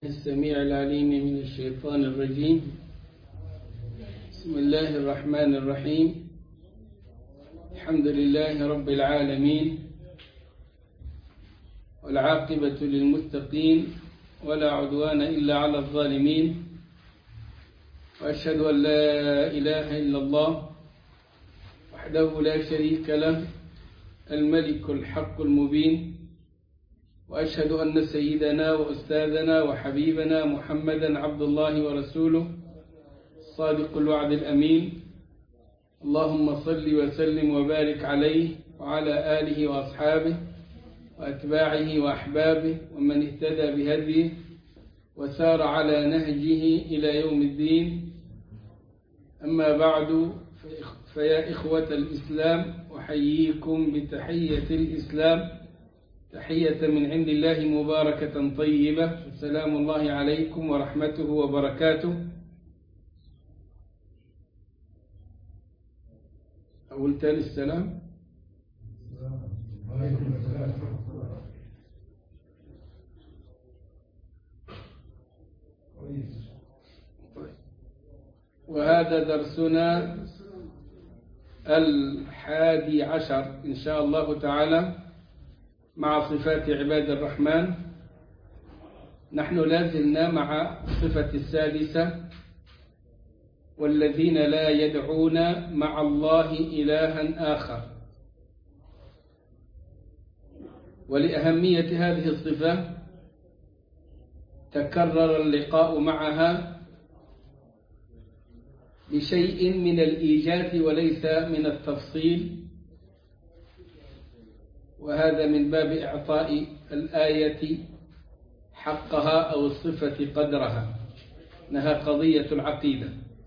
السميع العليم من الشيطان الرجيم بسم الله الرحمن الرحيم الحمد لله رب العالمين والعاقبة للمتقين ولا عدوان إلا على الظالمين وأشهد أن لا إله إلا الله وحده لا شريك له الملك الحق المبين وأشهد أن سيدنا وأستاذنا وحبيبنا محمدا عبد الله ورسوله الصادق الوعد الأمين اللهم صل وسلم وبارك عليه وعلى آله وأصحابه وأتباعه وأحبابه ومن اهتدى بهديه وسار على نهجه إلى يوم الدين أما بعد فيا إخوة الإسلام أحييكم بتحية الإسلام تحية من عند الله مباركة طيبة سلام الله عليكم ورحمته وبركاته أول تاني السلام وهذا درسنا الحادي عشر إن شاء الله تعالى مع صفات عباد الرحمن نحن لازلنا مع صفة السادسة والذين لا يدعون مع الله إلها آخر ولأهمية هذه الصفة تكرر اللقاء معها بشيء من الإيجاز وليس من التفصيل وهذا من باب إعطاء الآية حقها أو الصفة قدرها إنها قضية العقيدة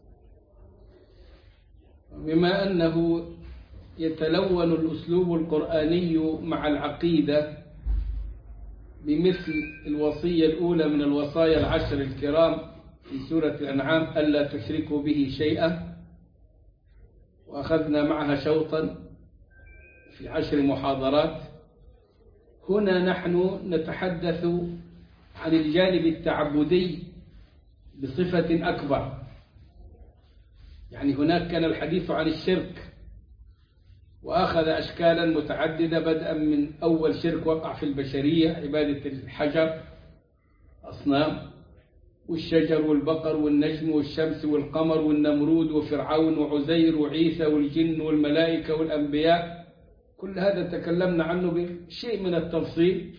بما أنه يتلون الأسلوب القرآني مع العقيدة بمثل الوصية الأولى من الوصايا العشر الكرام في سورة الأنعام ألا تشركوا به شيئا وأخذنا معها شوطا في عشر محاضرات هنا نحن نتحدث عن الجانب التعبدي بصفة أكبر يعني هناك كان الحديث عن الشرك وأخذ أشكالا متعددة بدءا من أول شرك وقع في البشرية عبادة الحجر أصنام والشجر والبقر والنجم والشمس والقمر والنمرود وفرعون وعزير وعيسى والجن والملائكة والأنبياء كل هذا تكلمنا عنه بشيء من التفصيل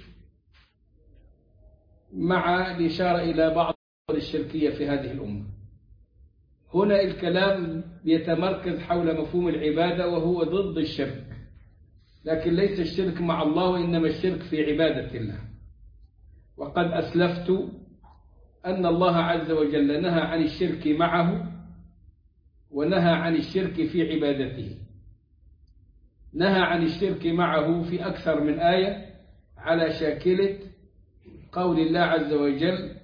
مع الإشارة إلى بعض الشركية في هذه الأمة هنا الكلام يتمركز حول مفهوم العبادة وهو ضد الشرك لكن ليس الشرك مع الله وإنما الشرك في عبادة الله وقد أسلفت أن الله عز وجل نهى عن الشرك معه ونهى عن الشرك في عبادته نهى عن الشرك معه في أكثر من آية على شاكلة قول الله عز وجل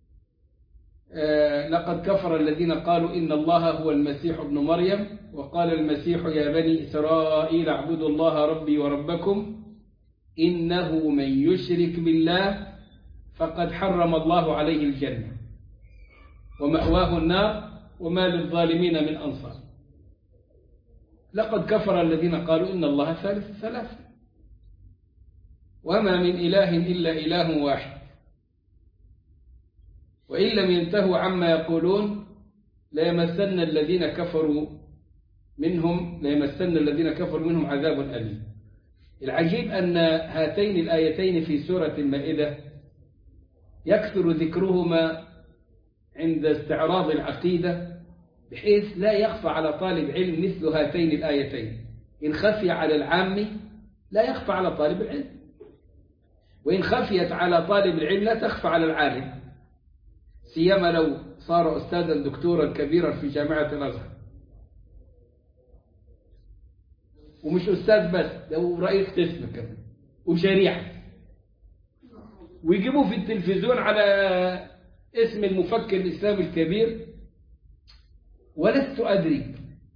آه لقد كفر الذين قالوا إن الله هو المسيح ابن مريم وقال المسيح يا بني إسرائيل اعبدوا الله ربي وربكم إنه من يشرك بالله فقد حرم الله عليه الجنة ومأواه النار وما للظالمين من أنصار لقد كفر الذين قالوا إن الله ثالث ثلاثة وما من إله إلا إله واحد وإن لم ينتهوا عما يقولون ليمسن الذين كفروا منهم ليمسن الذين كفروا منهم عذاب أليم العجيب أن هاتين الآيتين في سورة المائدة يكثر ذكرهما عند استعراض العقيدة بحيث لا يخفى على طالب علم مثل هاتين الآيتين إن خفي على العام لا يخفى على طالب العلم وإن خفيت على طالب العلم لا تخفى على العالم سيما لو صار أستاذا دكتورا كبيرا في جامعة الأزهر ومش أستاذ بس لو رئيس قسم كمان وشريعة ويجيبوه في التلفزيون على اسم المفكر الإسلامي الكبير ولست أدري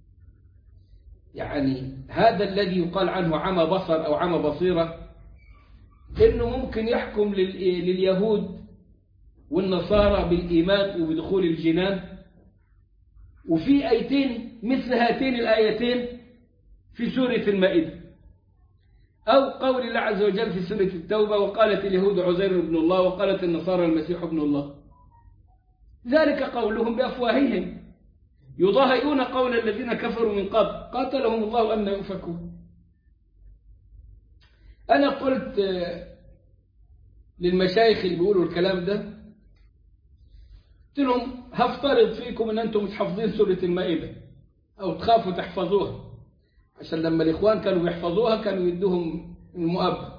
يعني هذا الذي يقال عنه عمى بصر أو عمى بصيرة إنه ممكن يحكم لليهود والنصارى بالإيمان وبدخول الجنان وفي آيتين مثل هاتين الآيتين في سورة المائدة أو قول الله عز وجل في سورة التوبة وقالت اليهود عزير ابن الله وقالت النصارى المسيح ابن الله ذلك قولهم بأفواههم يضاهئون قول الذين كفروا من قبل قاتلهم الله أن يؤفكون أنا قلت للمشايخ اللي بيقولوا الكلام ده قلت لهم هفترض فيكم ان انتم مش حافظين سورة المائدة او تخافوا تحفظوها عشان لما الاخوان كانوا بيحفظوها كانوا يدوهم المؤبد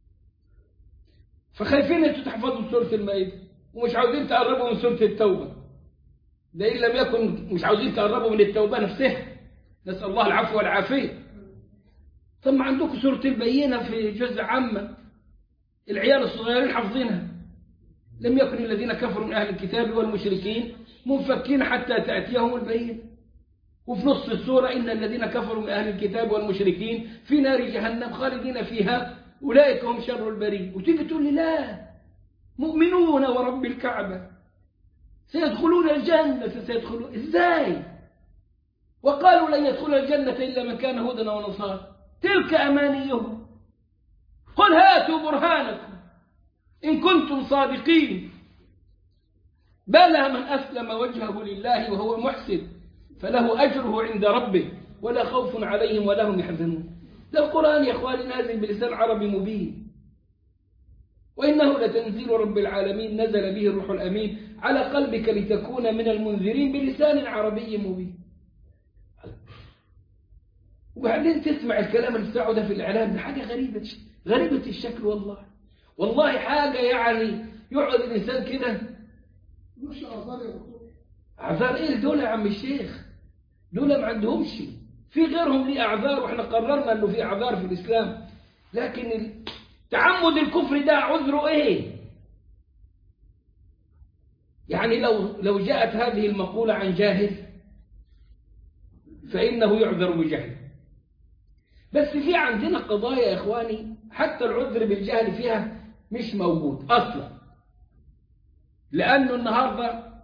فخايفين انتوا تحفظوا سورة المائدة ومش عاوزين تقربوا من سورة التوبة ده إن لم يكن مش عاوزين تقربوا من التوبة نفسها نسأل الله العفو والعافية ثم عندكم سورة البينة في جزء عامة العيال الصغيرين حافظينها لم يكن الذين كفروا من أهل الكتاب والمشركين منفكين حتى تأتيهم البينة وفي نص السورة إن الذين كفروا من أهل الكتاب والمشركين في نار جهنم خالدين فيها أولئك هم شر البرية وتيجي تقول لي لا مؤمنون ورب الكعبة سيدخلون الجنة سيدخلون إزاي وقالوا لن يدخل الجنة إلا من كان هودا ونصارى تلك أمانيهم قل هاتوا برهانكم إن كنتم صادقين بلى من أسلم وجهه لله وهو محسن فله أجره عند ربه ولا خوف عليهم ولا هم يحزنون ده القرآن يا أخواني نازل بلسان عربي مبين وإنه لتنزيل رب العالمين نزل به الروح الأمين على قلبك لتكون من المنذرين بلسان عربي مبين وبعدين تسمع الكلام اللي بتاعه ده في الإعلام ده حاجة غريبة غريبة الشكل والله والله حاجة يعني يقعد الإنسان كده مش أعذار يا دكتور أعذار إيه دول يا عم الشيخ دول ما عندهمش في غيرهم ليه أعذار وإحنا قررنا إنه في أعذار في الإسلام لكن ال- تعمد الكفر ده عذره إيه يعني لو لو جاءت هذه المقولة عن جاهل فإنه يعذر بجهل بس في عندنا قضايا يا إخواني حتى العذر بالجهل فيها مش موجود أصلا لأنه النهاردة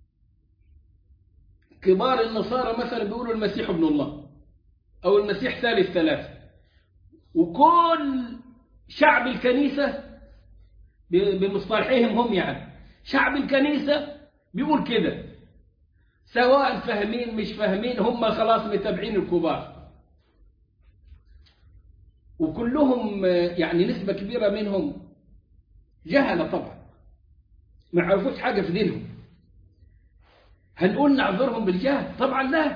كبار النصارى مثلا بيقولوا المسيح ابن الله أو المسيح ثالث ثلاثة وكل شعب الكنيسة ب- بمصطلحهم هم يعني شعب الكنيسة بيقول كده سواء فاهمين مش فاهمين هم خلاص متابعين الكبار وكلهم آه، يعني نسبة كبيرة منهم جهلة طبعا ما يعرفوش حاجة في دينهم هنقول نعذرهم بالجهل طبعا لا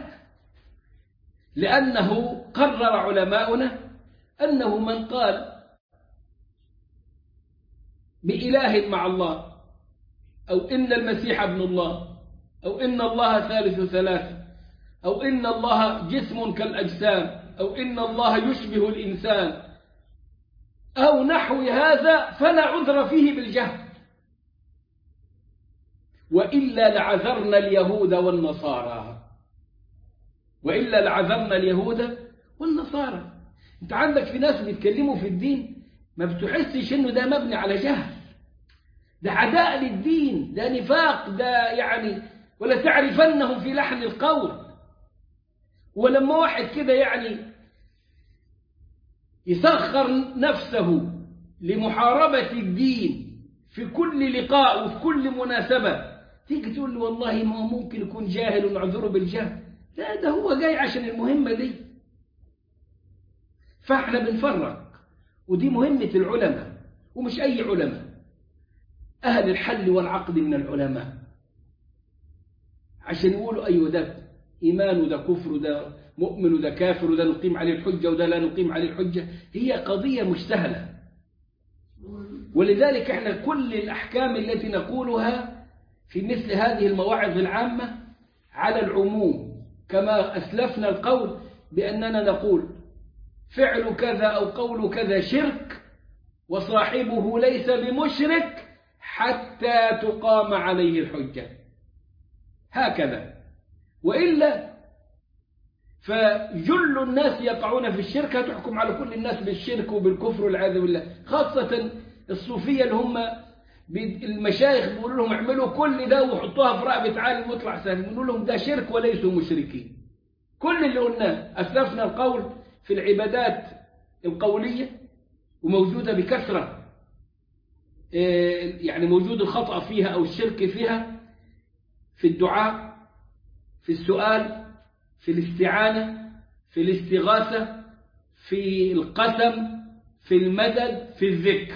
لأنه قرر علماؤنا أنه من قال بإله مع الله أو إن المسيح ابن الله أو إن الله ثالث ثلاثة أو إن الله جسم كالأجسام أو إن الله يشبه الإنسان أو نحو هذا فلا عذر فيه بالجهل وإلا لعذرنا اليهود والنصارى وإلا لعذرنا اليهود والنصارى أنت عندك في ناس بيتكلموا في الدين ما بتحسش إنه ده مبني على جهل ده عداء للدين ده نفاق ده يعني ولا تعرفنهم في لحن القول ولما واحد كده يعني يسخر نفسه لمحاربة الدين في كل لقاء وفي كل مناسبة تيجي تقول له والله ما هو ممكن يكون جاهل ونعذره بالجهل لا ده هو جاي عشان المهمة دي فاحنا بنفرق ودي مهمة العلماء ومش أي علماء أهل الحل والعقد من العلماء عشان يقولوا أيوة ده إيمان وده كفر وده مؤمن وده كافر وده نقيم عليه الحجة وده لا نقيم عليه الحجة هي قضية مش سهلة ولذلك احنا كل الأحكام التي نقولها في مثل هذه المواعظ العامة على العموم كما أسلفنا القول بأننا نقول فعل كذا أو قول كذا شرك وصاحبه ليس بمشرك حتى تقام عليه الحجة هكذا وإلا فجل الناس يقعون في الشرك هتحكم على كل الناس بالشرك وبالكفر والعياذ بالله خاصة الصوفية اللي هم بي- المشايخ بيقولوا لهم اعملوا كل ده وحطوها في رقبة عالم واطلع سالم بيقولوا لهم ده شرك وليسوا مشركين كل اللي قلناه أسلفنا القول في العبادات القولية وموجودة بكثرة إيه، يعني موجود الخطأ فيها أو الشرك فيها في الدعاء في السؤال في الاستعانة في الاستغاثة في القسم في المدد في الذكر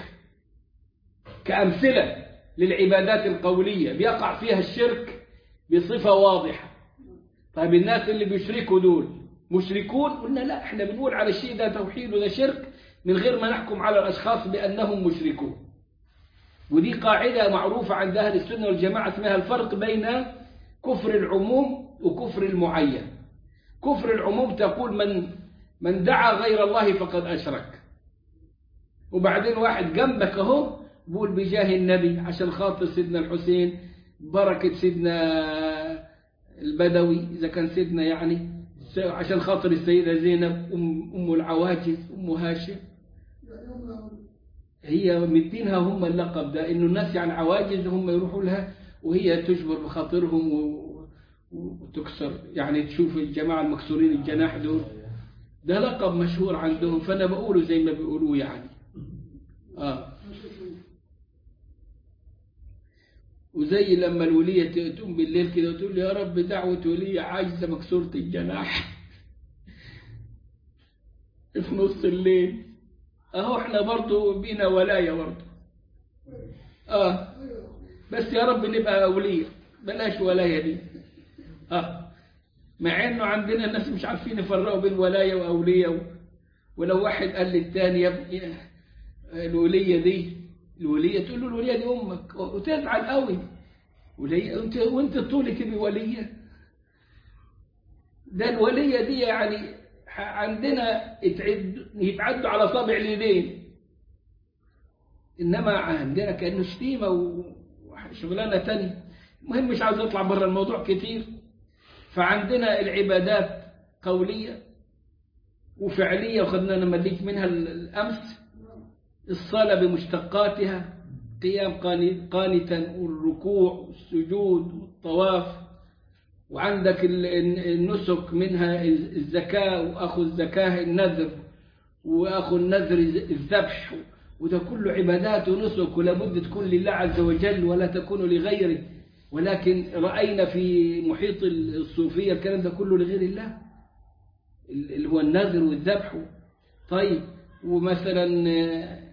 كأمثلة للعبادات القولية بيقع فيها الشرك بصفة واضحة طيب الناس اللي بيشركوا دول مشركون قلنا لا احنا بنقول على الشيء ده توحيد وده شرك من غير ما نحكم على الأشخاص بأنهم مشركون ودي قاعدة معروفة عند أهل السنة والجماعة اسمها الفرق بين كفر العموم وكفر المعين كفر العموم تقول من من دعا غير الله فقد أشرك وبعدين واحد جنبك اهو بقول بجاه النبي عشان خاطر سيدنا الحسين بركة سيدنا البدوي إذا كان سيدنا يعني عشان خاطر السيدة زينب أم, أم العواجز أم هاشم يعني هم هي مدينها هم اللقب ده إنه الناس يعني عواجز هم يروحوا لها وهي تجبر بخاطرهم و- وتكسر يعني تشوف الجماعة المكسورين الجناح دول ده لقب مشهور عندهم فأنا بقوله زي ما بيقولوه يعني آه وزي لما الولية تقوم بالليل كده وتقول يا رب دعوة ولية عاجزة مكسورة الجناح في نص الليل اهو احنا برضو بينا ولاية برضو اه بس يا رب نبقى أولية بلاش ولاية دي اه مع انه عندنا الناس مش عارفين يفرقوا بين ولاية وأولية و... ولو واحد قال للتاني يا ابني الولية دي الولية تقول له الولية دي أمك وتزعل قوي ولية وانت وانت طولك تبي ولية ده الولية دي يعني ح- عندنا يتعد يتعدوا على صابع اليدين إنما عندنا كأنه شتيمة و- وشغلانة تانية المهم مش عاوز أطلع بره الموضوع كتير فعندنا العبادات قولية وفعلية وخدنا نمليك منها ال- الأمس الصلاة بمشتقاتها قيام قاني- قانتا والركوع والسجود والطواف وعندك ال- ال- النسك منها الزكاة وأخو الزكاة النذر وأخو النذر الذبح وده كله عبادات ونسك ولابد تكون لله عز وجل ولا تكون لغيره ولكن رأينا في محيط الصوفية الكلام ده كله لغير الله اللي هو النذر والذبح طيب ومثلا آه،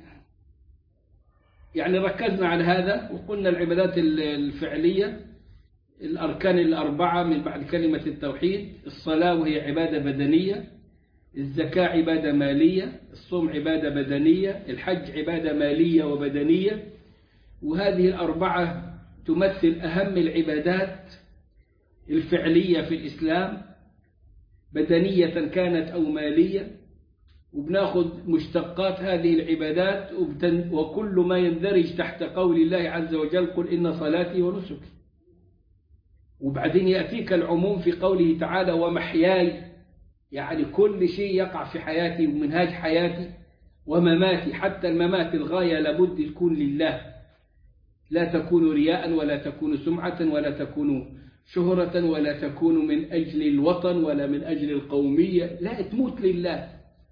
يعني ركزنا على هذا وقلنا العبادات ال- الفعلية الأركان الأربعة من بعد كلمة التوحيد الصلاة وهي عبادة بدنية الزكاة عبادة مالية الصوم عبادة بدنية الحج عبادة مالية وبدنية وهذه الأربعة تمثل أهم العبادات الفعلية في الإسلام بدنية كانت أو مالية وبناخد مشتقات هذه العبادات وبتن وكل ما يندرج تحت قول الله عز وجل قل إن صلاتي ونسكي وبعدين يأتيك العموم في قوله تعالى ومحياي يعني كل شيء يقع في حياتي ومنهاج حياتي ومماتي حتى الممات الغاية لابد تكون لله لا تكون رياء ولا تكون سمعة ولا تكون شهرة ولا تكون من أجل الوطن ولا من أجل القومية لا تموت لله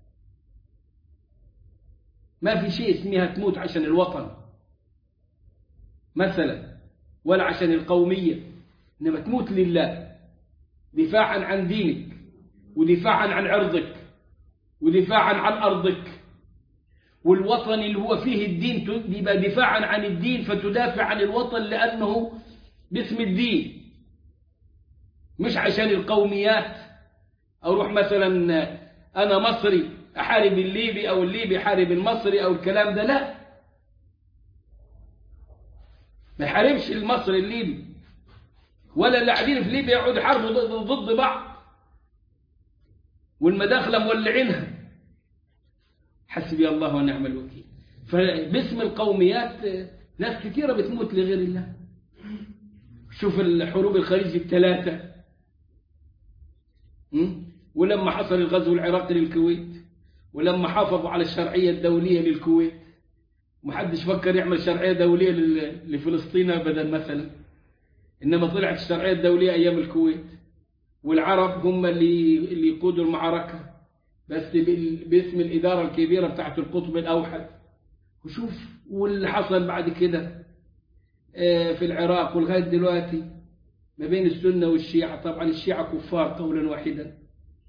ما في شيء اسمها تموت عشان الوطن مثلا ولا عشان القومية إنما تموت لله دفاعا عن دينك ودفاعا عن عرضك ودفاعا عن أرضك والوطن اللي هو فيه الدين يبقى دفاعا عن الدين فتدافع عن الوطن لأنه باسم الدين مش عشان القوميات أروح مثلا أنا مصري أحارب الليبي أو الليبي يحارب المصري أو الكلام ده لا ما يحاربش المصري الليبي ولا اللي قاعدين في ليبيا يقعدوا يحاربوا ضد- ضد بعض والمداخلة مولعينها حسبي الله ونعم الوكيل فباسم القوميات آه، ناس كثيرة بتموت لغير الله شوف الحروب الخليج الثلاثة م? ولما حصل الغزو العراقي للكويت ولما حافظوا على الشرعية الدولية للكويت محدش فكر يعمل شرعية دولية لل- لفلسطين أبدا مثلا إنما طلعت الشرعية الدولية أيام الكويت والعرب هم اللي اللي يقودوا المعركة بس بال- باسم الإدارة الكبيرة بتاعت القطب الأوحد وشوف واللي حصل بعد كده آه، في العراق ولغاية دلوقتي ما بين السنة والشيعة طبعا الشيعة كفار قولا واحدا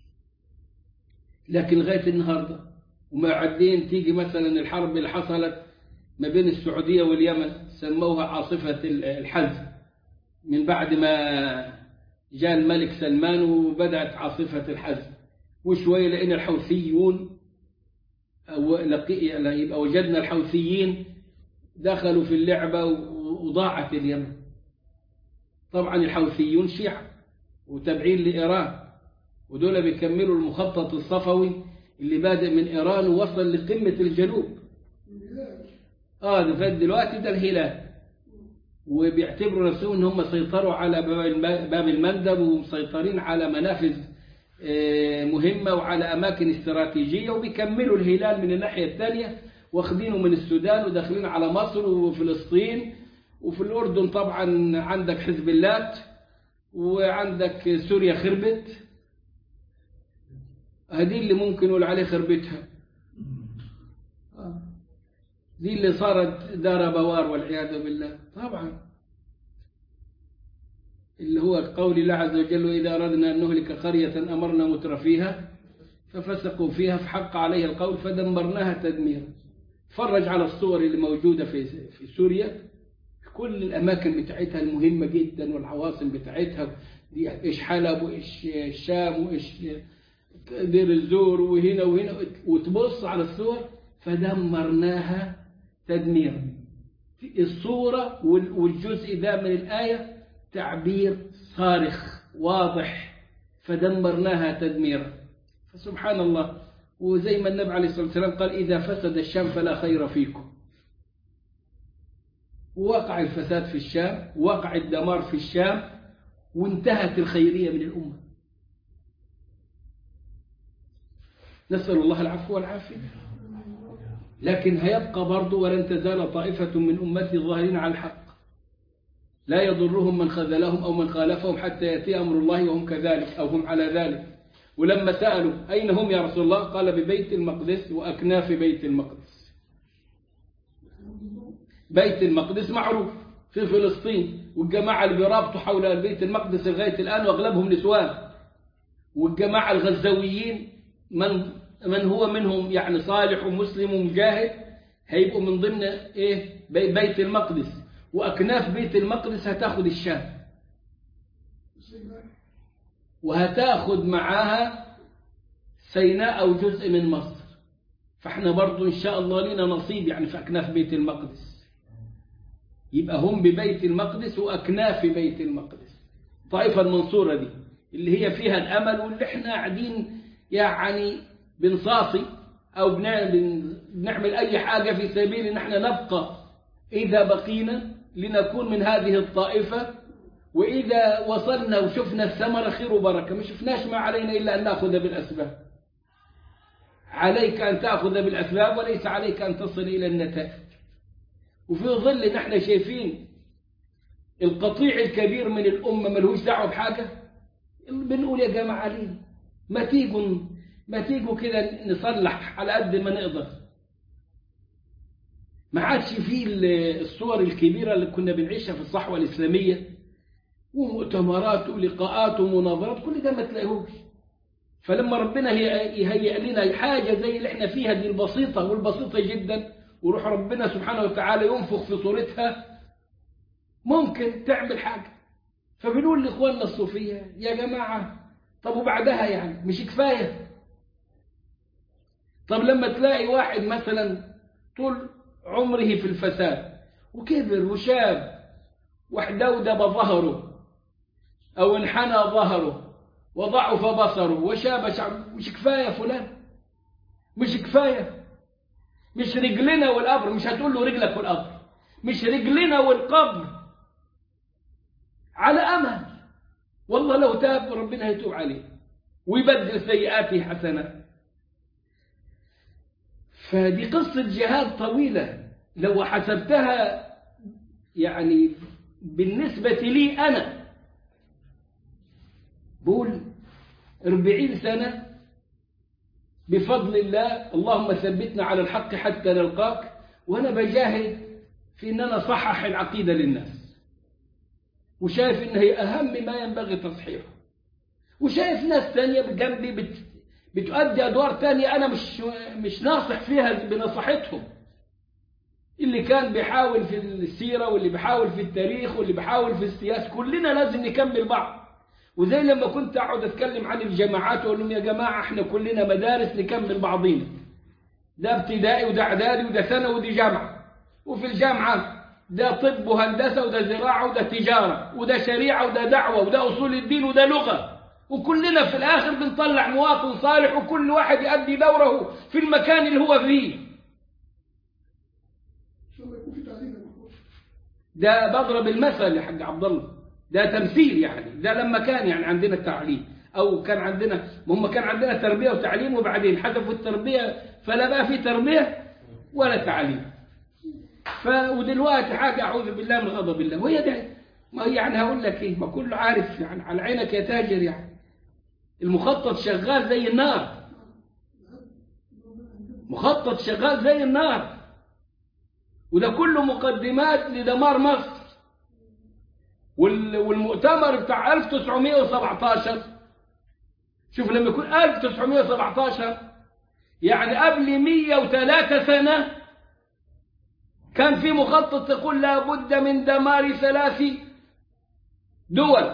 لكن لغاية النهاردة وما عدين تيجي مثلا الحرب اللي حصلت ما بين السعودية واليمن سموها عاصفة الحزم من بعد ما جاء الملك سلمان وبدأت عاصفة الحزم وشوية لقينا الحوثيون أو لقي يعني يبقى وجدنا الحوثيين دخلوا في اللعبة وضاعت اليمن طبعا الحوثيون شيعة وتابعين لإيران ودول بيكملوا المخطط الصفوي اللي بادئ من إيران ووصل لقمة الجنوب اه ده فات دلوقتي ده الهلال وبيعتبروا نفسهم ان هم سيطروا على باب الم- باب المندب ومسيطرين على منافذ آه، مهمة وعلى أماكن استراتيجية وبيكملوا الهلال من الناحية الثانية واخدينه من السودان وداخلين على مصر وفلسطين وفي الأردن طبعا عندك حزب اللات وعندك سوريا خربت هذه اللي ممكن نقول عليه خربتها آه. دي اللي صارت دار بوار والعياذ بالله طبعا اللي هو قول الله عز وجل وإذا أردنا أن نهلك قرية أمرنا متر فيها ففسقوا فيها فحق عليها القول فدمرناها تدميرا فرج على الصور اللي موجودة في في سوريا كل الأماكن بتاعتها المهمة جدا والعواصم بتاعتها دي إيش حلب وإيش الشام وإيش دير الزور وهنا وهنا وتبص على الصور فدمرناها تدميرا الصورة وال- والجزء ده من الآية تعبير صارخ واضح فدمرناها تدميرا فسبحان الله وزي ما النبي عليه الصلاة والسلام قال إذا فسد الشام فلا خير فيكم وقع الفساد في الشام وقع الدمار في الشام وانتهت الخيرية من الأمة نسأل الله العفو والعافية لكن هيبقى برضو ولن تزال طائفة من أمتي ظاهرين على الحق لا يضرهم من خذلهم أو من خالفهم حتى يأتي أمر الله وهم كذلك أو هم على ذلك ولما سألوا أين هم يا رسول الله قال ببيت المقدس وأكناف بيت المقدس بيت المقدس معروف في فلسطين والجماعة اللي بيرابطوا حول البيت المقدس لغاية الآن وأغلبهم نسوان والجماعة الغزاويين من من هو منهم يعني صالح ومسلم ومجاهد هيبقوا من ضمن ايه بي- بيت المقدس واكناف بيت المقدس هتاخد الشام وهتاخد معاها سيناء او جزء من مصر فاحنا برضو ان شاء الله لنا نصيب يعني في اكناف بيت المقدس يبقى هم ببيت المقدس واكناف بيت المقدس الطائفه المنصوره دي اللي هي فيها الامل واللي احنا قاعدين يعني بنصاصي او بنع- بن- بنعمل اي حاجه في سبيل ان احنا نبقى اذا بقينا لنكون من هذه الطائفه واذا وصلنا وشفنا الثمره خير وبركه ما شفناش ما علينا الا ان ناخذ بالاسباب عليك ان تاخذ بالاسباب وليس عليك ان تصل الى النتائج وفي ظل ان احنا شايفين القطيع الكبير من الامه ملهوش دعوه بحاجه بنقول يا جماعه ليه ما تيجوا ما تيجوا كده نصلح على قد ما نقدر ما عادش فيه ال- الصور الكبيرة اللي كنا بنعيشها في الصحوة الإسلامية ومؤتمرات ولقاءات ومناظرات كل ده ما تلاقيهوش فلما ربنا هي- يهيئ لنا حاجة زي اللي احنا فيها دي البسيطة والبسيطة جدا وروح ربنا سبحانه وتعالى ينفخ في صورتها ممكن تعمل حاجة فبنقول لإخواننا الصوفية يا جماعة طب وبعدها يعني مش كفاية طب لما تلاقي واحد مثلا طول عمره في الفساد وكبر وشاب واحدودب ظهره أو انحنى ظهره وضعف بصره وشاب شعب مش كفاية فلان مش كفاية مش رجلنا والقبر مش هتقول له رجلك والقبر مش رجلنا والقبر على أمل والله لو تاب ربنا هيتوب عليه ويبدل سيئاته حسنات فدي قصة جهاد طويلة لو حسبتها يعني بالنسبة لي أنا بقول أربعين سنة بفضل الله اللهم ثبتنا على الحق حتى نلقاك وأنا بجاهد في أن أنا صحح العقيدة للناس وشايف أن هي أهم ما ينبغي تصحيحه وشايف ناس تانية بجنبي بت... بتؤدي أدوار تانية أنا مش مش ناصح فيها بنصيحتهم اللي كان بيحاول في السيرة واللي بيحاول في التاريخ واللي بيحاول في السياسة كلنا لازم نكمل بعض وزي لما كنت أقعد أتكلم عن الجامعات وأقول لهم يا جماعة إحنا كلنا مدارس نكمل بعضينا ده ابتدائي وده إعدادي وده ثانوي ودي جامعة وفي الجامعة ده طب وهندسة وده زراعة وده تجارة وده شريعة وده دعوة وده أصول الدين وده لغة وكلنا في الآخر بنطلع مواطن صالح وكل واحد يؤدي دوره في المكان اللي هو فيه ان شاء الله يكون في تعليم يا دكتور ده بضرب المثل يا حاج عبد الله ده تمثيل يعني ده لما كان يعني عندنا التعليم او كان عندنا هم كان عندنا تربيه وتعليم وبعدين حذفوا التربيه فلا بقى في تربيه ولا تعليم ف ودلوقتي حاجه اعوذ بالله من غضب الله وهي ده ما هي يعني هقول لك ايه ما كله عارف يعني على عينك يا تاجر يعني المخطط شغال زي النار مخطط شغال زي النار وده كله مقدمات لدمار مصر وال- والمؤتمر بتاع 1917 شوف لما يكون 1917 يعني قبل 103 سنة كان في مخطط يقول لابد من دمار ثلاث دول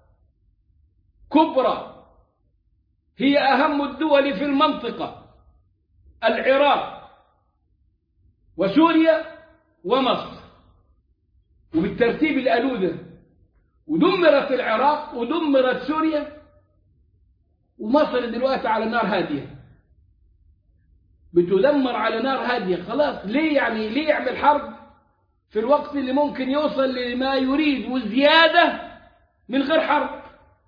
كبرى هي أهم الدول في المنطقة العراق وسوريا ومصر وبالترتيب اللي قالوه ده ودمرت العراق ودمرت سوريا ومصر دلوقتي على نار هادية بتدمر على نار هادية خلاص ليه يعني ليه يعمل حرب في الوقت اللي ممكن يوصل لما يريد وزيادة من غير حرب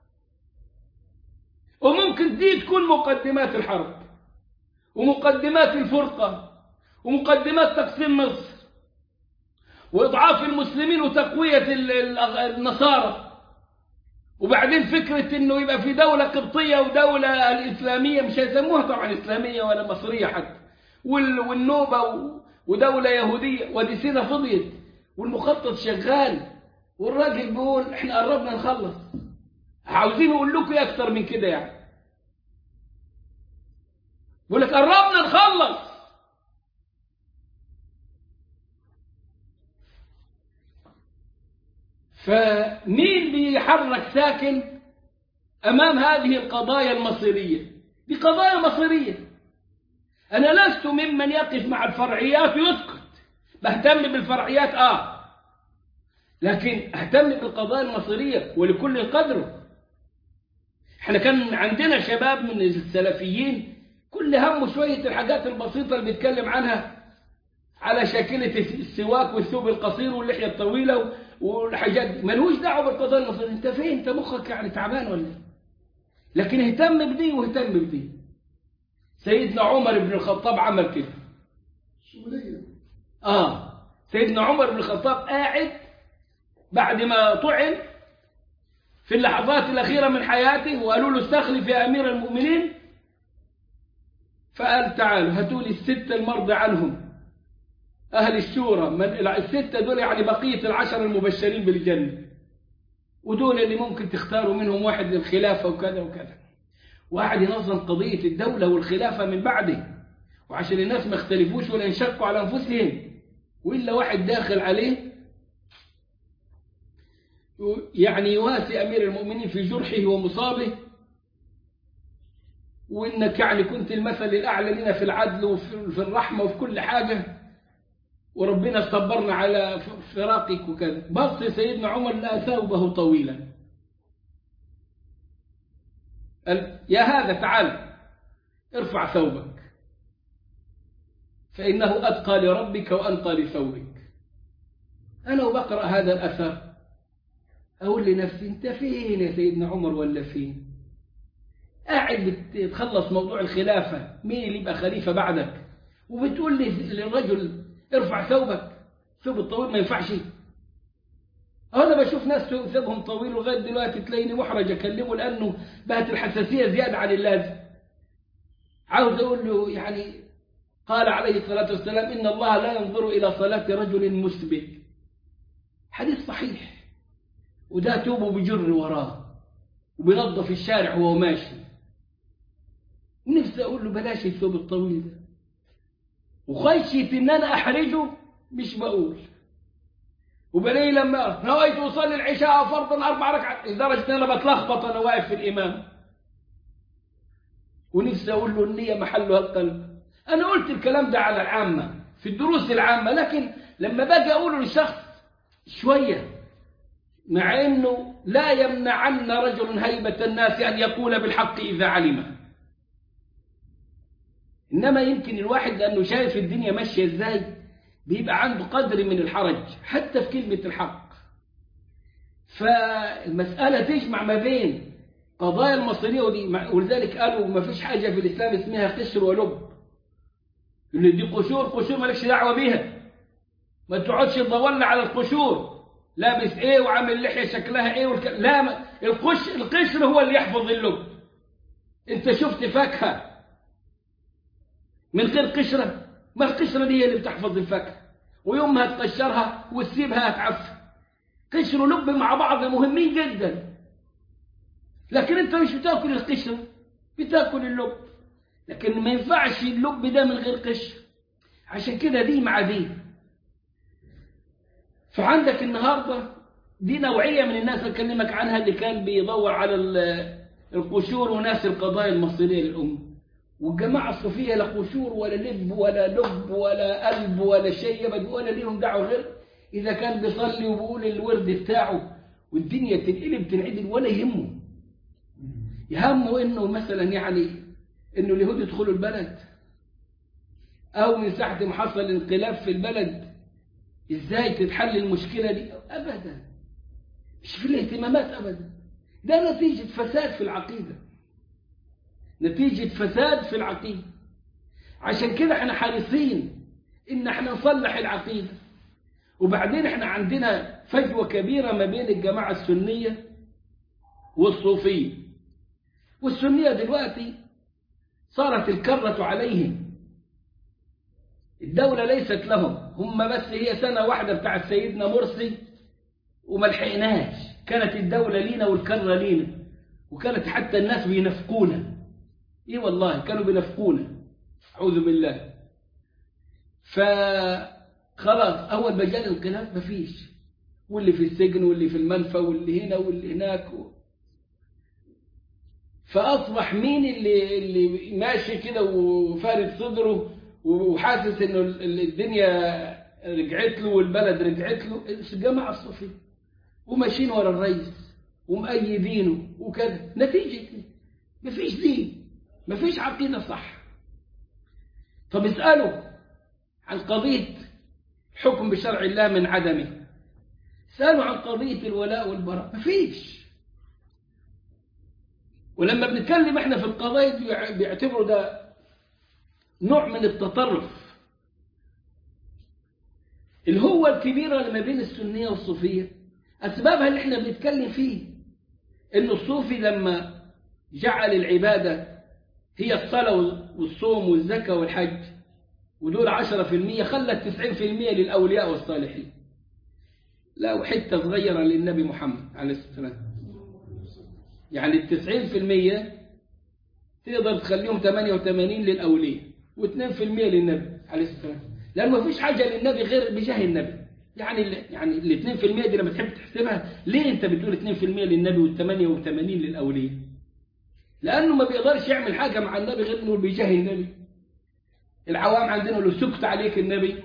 وممكن دي تكون مقدمات الحرب ومقدمات الفرقة ومقدمات تقسيم مصر وإضعاف المسلمين وتقوية ال- ال- النصارى وبعدين فكرة انه يبقى في دولة قبطية ودولة الإسلامية مش هيسموها طبعا إسلامية ولا مصرية حتى وال- والنوبة و- ودولة يهودية ودي سنة فضيت والمخطط شغال والراجل بيقول احنا قربنا نخلص عاوزين نقول لكم ايه اكتر من كده يعني بيقول لك قربنا نخلص فمين بيحرك ساكن أمام هذه القضايا المصيرية دي قضايا مصيرية أنا لست ممن يقف مع الفرعيات ويسكت بهتم بالفرعيات آه لكن أهتم بالقضايا المصيرية ولكل قدره احنا كان عندنا شباب من السلفيين كل همه شوية الحاجات البسيطة اللي بيتكلم عنها على شاكلة السواك والثوب القصير واللحية الطويلة والحاجات دي ملهوش دعوة بالقضايا المصرية انت فين انت مخك يعني تعبان ولا ايه؟ لكن اهتم بدي واهتم بدي سيدنا عمر بن الخطاب عمل كده شمولية اه سيدنا عمر بن الخطاب قاعد بعد ما طعن في اللحظات الأخيرة من حياته وقالوا له استخلف يا أمير المؤمنين فقال تعالوا هاتوا لي الستة المرضى عنهم أهل الشورى من الستة دول يعني بقية العشر المبشرين بالجنة ودول اللي ممكن تختاروا منهم واحد للخلافة وكذا وكذا وقعد ينظم قضية الدولة والخلافة من بعده وعشان الناس ما يختلفوش ولا ينشقوا على أنفسهم وإلا واحد داخل عليه يعني يواسي أمير المؤمنين في جرحه ومصابه وإنك يعني كنت المثل الأعلى لنا في العدل وفي الرحمة وفي كل حاجة وربنا صبرنا على فراقك وكذا بص سيدنا عمر لا ثوبه طويلا قال يا هذا تعال ارفع ثوبك فإنه أتقى لربك وأنقى لثوبك أنا وبقرأ هذا الأثر أقول لنفسي أنت فين يا سيدنا عمر ولا فين قاعد بتخلص موضوع الخلافة مين اللي يبقى خليفة بعدك وبتقول لي للرجل ارفع ثوبك ثوب الطويل ما ينفعش انا بشوف ناس ثوبهم طويل لغايه دلوقتي تلاقيني محرج اكلمه لانه بقت الحساسيه زياده عن اللازم عاوز اقول له يعني قال عليه الصلاه والسلام ان الله لا ينظر الى صلاه رجل مسبق حديث صحيح وده توبه بجر وراه وبينظف الشارع وهو ماشي ونفسي اقول له بلاش الثوب الطويل ده وخشيت ان انا احرجه مش بقول وبلاقي لما نويت اصلي العشاء فرضا اربع ركعات لدرجه ان انا بتلخبط انا واقف في الامام ونفسي اقول له النيه محلها القلب انا قلت الكلام ده على العامه في الدروس العامه لكن لما باجي اقوله لشخص شويه مع انه لا يمنعن رجل هيبه الناس ان يقول بالحق اذا علمه إنما يمكن الواحد لأنه شايف الدنيا ماشية إزاي بيبقى عنده قدر من الحرج حتى في كلمة الحق فالمسألة تجمع ما بين قضايا المصيرية ودي ولذلك قالوا ما فيش حاجة في الإسلام اسمها قشر ولب اللي دي قشور قشور مالكش دعوة بيها ما تقعدش تدور على القشور لابس ايه وعامل لحية شكلها ايه والك... لا ما... القش... القشر هو اللي يحفظ اللب انت شفت فاكهه من غير قشرة ما القشرة دي هي اللي بتحفظ الفاكهة ويوم ما تقشرها وتسيبها هتعفن قشر ولب مع بعض مهمين جدا لكن انت مش بتاكل القشرة بتاكل اللب لكن ما ينفعش اللب ده من غير قشر عشان كده دي مع دي فعندك النهاردة دي نوعية من الناس اللي أكلمك عنها اللي كان بيدور على القشور وناس القضايا المصيرية للأمة والجماعة الصوفية لا قشور ولا لب ولا لب ولا قلب ولا شيء ولا ليهم دعوة غير إذا كان بيصلي وبيقول الورد بتاعه والدنيا تنقلب تنعدل ولا يهمه يهمه إنه مثلا يعني إنه اليهود يدخلوا البلد أو من ساعة ما حصل انقلاب في البلد إزاي تتحل المشكلة دي أبدا مش في الاهتمامات أبدا ده نتيجة فساد في العقيدة نتيجة فساد في العقيدة عشان كده احنا حريصين ان احنا نصلح العقيدة وبعدين احنا عندنا فجوة كبيرة ما بين الجماعة السنية والصوفية والسنية دلوقتي صارت الكرة عليهم الدولة ليست لهم هم بس هي سنة واحدة بتاع سيدنا مرسي وما لحقناش كانت الدولة لينا والكرة لينا وكانت حتى الناس بينفقونا ايه والله كانوا بينفقونا اعوذ بالله فخلاص اول ما جاء الانقلاب مفيش واللي في السجن واللي في المنفى واللي هنا واللي هناك و... فاصبح مين اللي اللي ماشي كده وفارد صدره وحاسس انه الدنيا رجعت له والبلد رجعت له الجماعه الصوفيه وماشيين ورا الرئيس ومؤيدينه وكذا نتيجه مفيش دين مفيش عقيدة صح طب اسألوا عن قضية حكم بشرع الله من عدمه اسألوا عن قضية الولاء والبراء مفيش ولما بنتكلم احنا في القضايا دي بيعتبروا ده نوع من التطرف الهوة الكبيرة اللي ما بين السنية والصوفية أسبابها اللي احنا بنتكلم فيه إن الصوفي لما جعل العبادة هي الصلاة والصوم والزكاة والحج ودول عشرة في المية خلت تسعين في المية للأولياء والصالحين لا وحتة صغيرة للنبي محمد عليه الصلاة والسلام يعني التسعين في المية تقدر تخليهم تمانية وتمانين للأولياء واثنين في المية للنبي عليه الصلاة والسلام لأن ما فيش حاجة للنبي غير بجاه النبي يعني ال يعني الاثنين في المية دي لما تحب تحسبها ليه أنت بتقول اثنين في المية للنبي والثمانية وثمانين للأولياء لأنه ما بيقدرش يعمل حاجة مع النبي غير إنه بيجاه النبي العوام عندنا لو سكت عليك النبي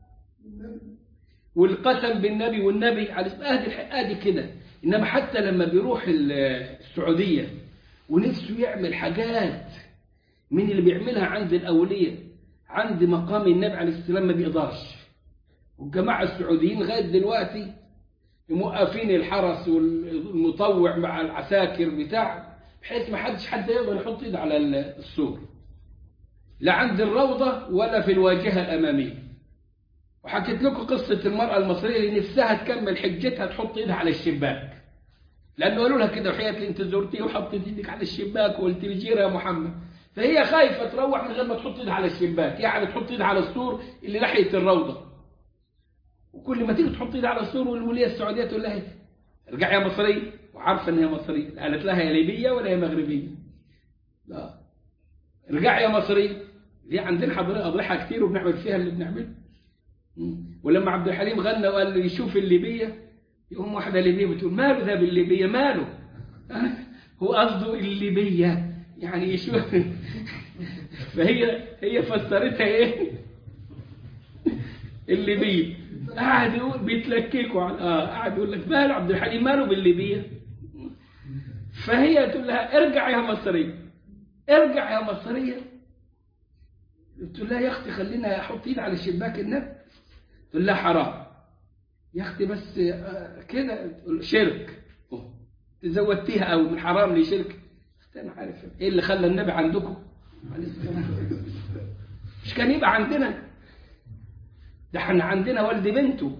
والقسم بالنبي والنبي على ادي ادي كده انما حتى لما بيروح السعوديه ونفسه يعمل حاجات من اللي بيعملها عند الاوليه عند مقام النبي عليه السلام ما بيقدرش والجماعه السعوديين لغايه دلوقتي موقفين الحرس والمطوع مع العساكر بتاع بحيث ما حدش حد يقدر يحط ايده على السور لا عند الروضة ولا في الواجهة الأمامية وحكيت لكم قصة المرأة المصرية اللي نفسها تكمل حجتها تحط ايدها على الشباك لأنه قالوا لها كده وحياة انت زرتيه وحطت ايدك على الشباك وقلت لي جيرة يا محمد فهي خايفة تروح من غير ما تحط ايدها على الشباك يعني تحط ايدها على السور اللي ناحية الروضة وكل ما تيجي تحط ايدها على السور والولية السعودية تقول لها ارجع يا مصرية وعارفة ان هي مصرية قالت لها يا ليبية ولا هي مغربية لا ارجع يا مصرية دي عندنا حضر- أضرحة كتير وبنعمل فيها اللي بنعمله مم. ولما عبد الحليم غنى وقال له يشوف الليبية يقوم واحدة ليبية بتقول ماله ذا بالليبية ماله هو قصده الليبية يعني يشوف فهي هي فسرتها ايه الليبية قاعد يقول بيتلككوا على اه قاعد يقول لك ماله عبد الحليم ماله بالليبية فهي تقول لها ارجع يا مصرية ارجع يا مصرية تقول لها يا اختي خلينا احط ايد على الشباك النبي تقول لها حرام يا اختي بس آه، كده تقول شرك أوه. تزودتيها او من حرام لشرك اختي انا عارف ايه اللي خلى النبي عندكم عليه السلام. مش كان يبقى عندنا ده احنا عندنا والد بنته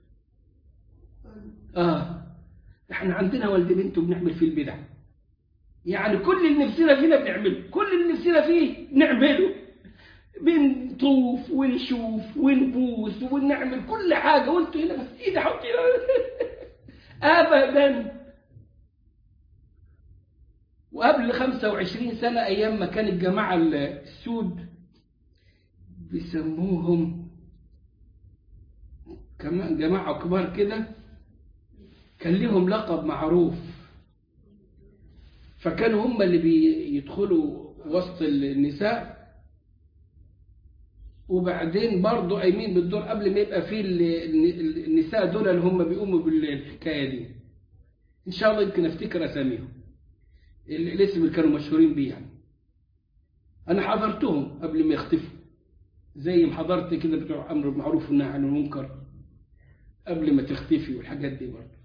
اه ده احنا عندنا والد بنته بنعمل فيه البدع يعني كل اللي نفسنا فينا بنعمله كل اللي نفسنا فيه نعمله بنطوف ونشوف ونبوس ونعمل كل حاجة وانتوا هنا بس ايدي حطي ابدا وقبل 25 سنة ايام ما كان الجماعة السود بيسموهم كمان جماعة كبار كده كان لهم لقب معروف فكانوا هم اللي بيدخلوا وسط النساء وبعدين برضه قايمين بالدور قبل ما يبقى فيه ال- ال- النساء دول اللي هم بيقوموا بالحكايه دي ان شاء الله يمكن افتكر اساميهم ال- الاسم اللي كانوا مشهورين بيه يعني انا حضرتهم قبل ما يختفوا زي ما حضرت كده بتوع امر بالمعروف والنهي عن المنكر قبل ما تختفي والحاجات دي برضه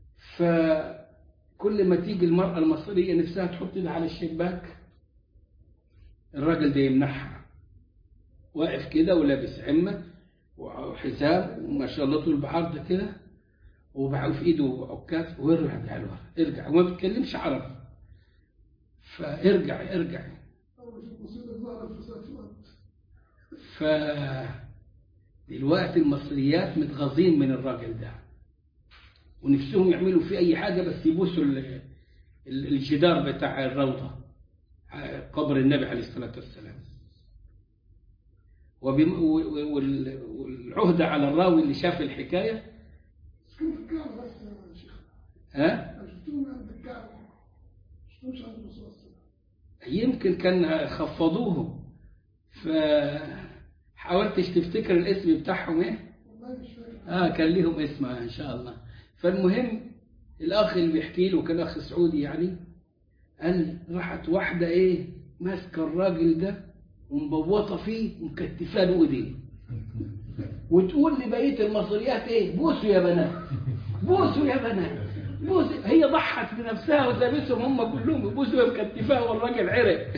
فكل ما تيجي المرأة المصرية نفسها تحط ايدها على الشباك الراجل ده يمنعها واقف كده ولابس عمة وحزام وما شاء الله طول بعرض كده وبعه في ايده عكاز ويرجع لورا ارجع وما بيتكلمش عربي فارجع ارجع أول شيء مصيبة ظهر الفساد في الأرض ف دلوقتي المصريات متغاظين من الراجل ده ونفسهم يعملوا فيه اي حاجه بس يبوسوا ال- ال- الجدار بتاع الروضه قبر النبي عليه الصلاه والسلام وبم- و- و- وال- والعهده على الراوي اللي شاف الحكايه بس كانوا في الكعبة بس يا شيخ ها أنا شفتهم عند الكعبة ما شفتهمش عند الرسول صلى الله عليه وسلم يمكن كان خفضوهم فحاولتش تفتكر الاسم بتاعهم ايه والله مش فاكر اه كان ليهم اسم ان شاء الله فالمهم الاخ اللي بيحكي له كان اخ سعودي يعني قال راحت واحده ايه ماسكه الراجل ده ومبوطه فيه ومكتفاه له ايديه وتقول لبقيه المصريات ايه بوسوا يا بنات بوسوا يا بنات بوسوا هي ضحت بنفسها وسابتهم هم كلهم يبوسوا يا مكتفاه والراجل عرق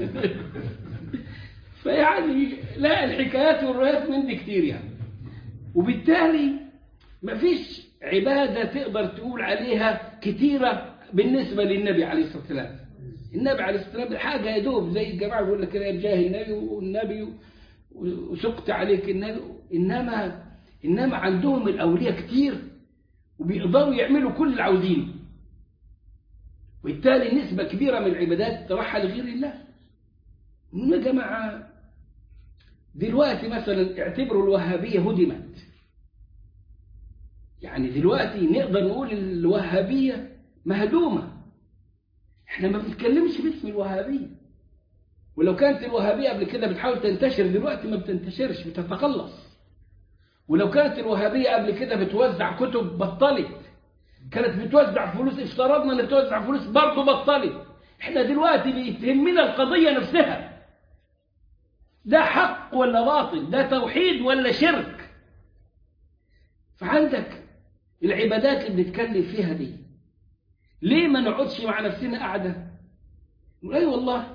فيعني لا الحكايات والروايات من دي كتير يعني وبالتالي مفيش عبادة تقدر تقول عليها كتيرة بالنسبة للنبي عليه الصلاة والسلام النبي عليه الصلاة والسلام حاجة يدوب زي الجماعة بيقول لك كده بجاه النبي والنبي وسقط عليك النبي إنما إنما عندهم الأولياء كتير وبيقدروا يعملوا كل اللي عاوزينه وبالتالي نسبة كبيرة من العبادات تروح لغير الله يا جماعة دلوقتي مثلا اعتبروا الوهابية هدمت يعني دلوقتي نقدر نقول الوهابية مهدومة احنا ما بنتكلمش باسم الوهابية ولو كانت الوهابية قبل كده بتحاول تنتشر دلوقتي ما بتنتشرش بتتقلص ولو كانت الوهابية قبل كده بتوزع كتب بطلت كانت بتوزع فلوس افترضنا ان بتوزع فلوس برضه بطلت احنا دلوقتي بيهمنا القضية نفسها ده حق ولا باطل ده توحيد ولا شرك فعندك العبادات اللي بنتكلم فيها دي ليه ما نقعدش مع نفسنا قاعدة اي أيوة والله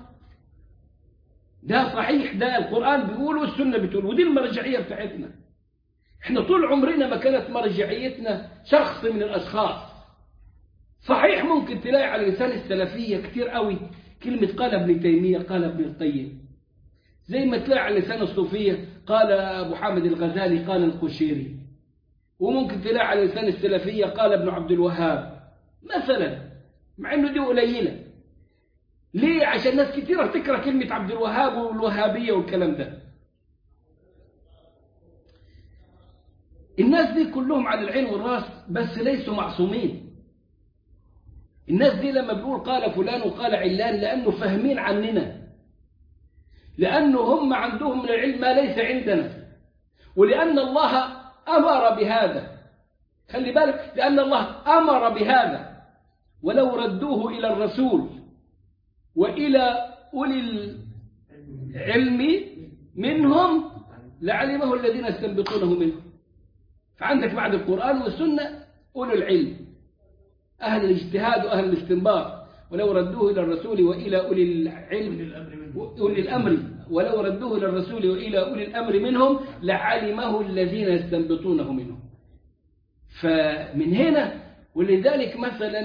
ده صحيح ده القرآن بيقول والسنة بتقول ودي المرجعية بتاعتنا احنا طول عمرنا ما كانت مرجعيتنا شخص من الأشخاص صحيح ممكن تلاقي على لسان السلفية كتير قوي كلمة قال ابن تيمية قال ابن القيم زي ما تلاقي على لسان الصوفية قال أبو حامد الغزالي قال القشيري وممكن تلاقي على لسان السلفية قال ابن عبد الوهاب مثلا مع انه دي قليلة ليه عشان ناس كتيرة تكره كلمة عبد الوهاب والوهابية والكلام ده الناس دي كلهم على العين والراس بس ليسوا معصومين الناس دي لما بنقول قال فلان وقال علان لأنه فاهمين عننا لأنه هم عندهم من العلم ما ليس عندنا ولأن الله أمر بهذا خلي بالك لأن الله أمر بهذا ولو ردوه إلى الرسول وإلى أولي العلم منهم لعلمه الذين يستنبطونه منه فعندك بعد القرآن والسنة أولو العلم أهل الاجتهاد وأهل الاستنباط ولو ردوه إلى الرسول وإلى أولي العلم أولي الأمر ولو ردوه إلى الرسول وإلى أولي الأمر منهم لعلمه الذين يستنبطونه منهم فمن هنا ولذلك مثلا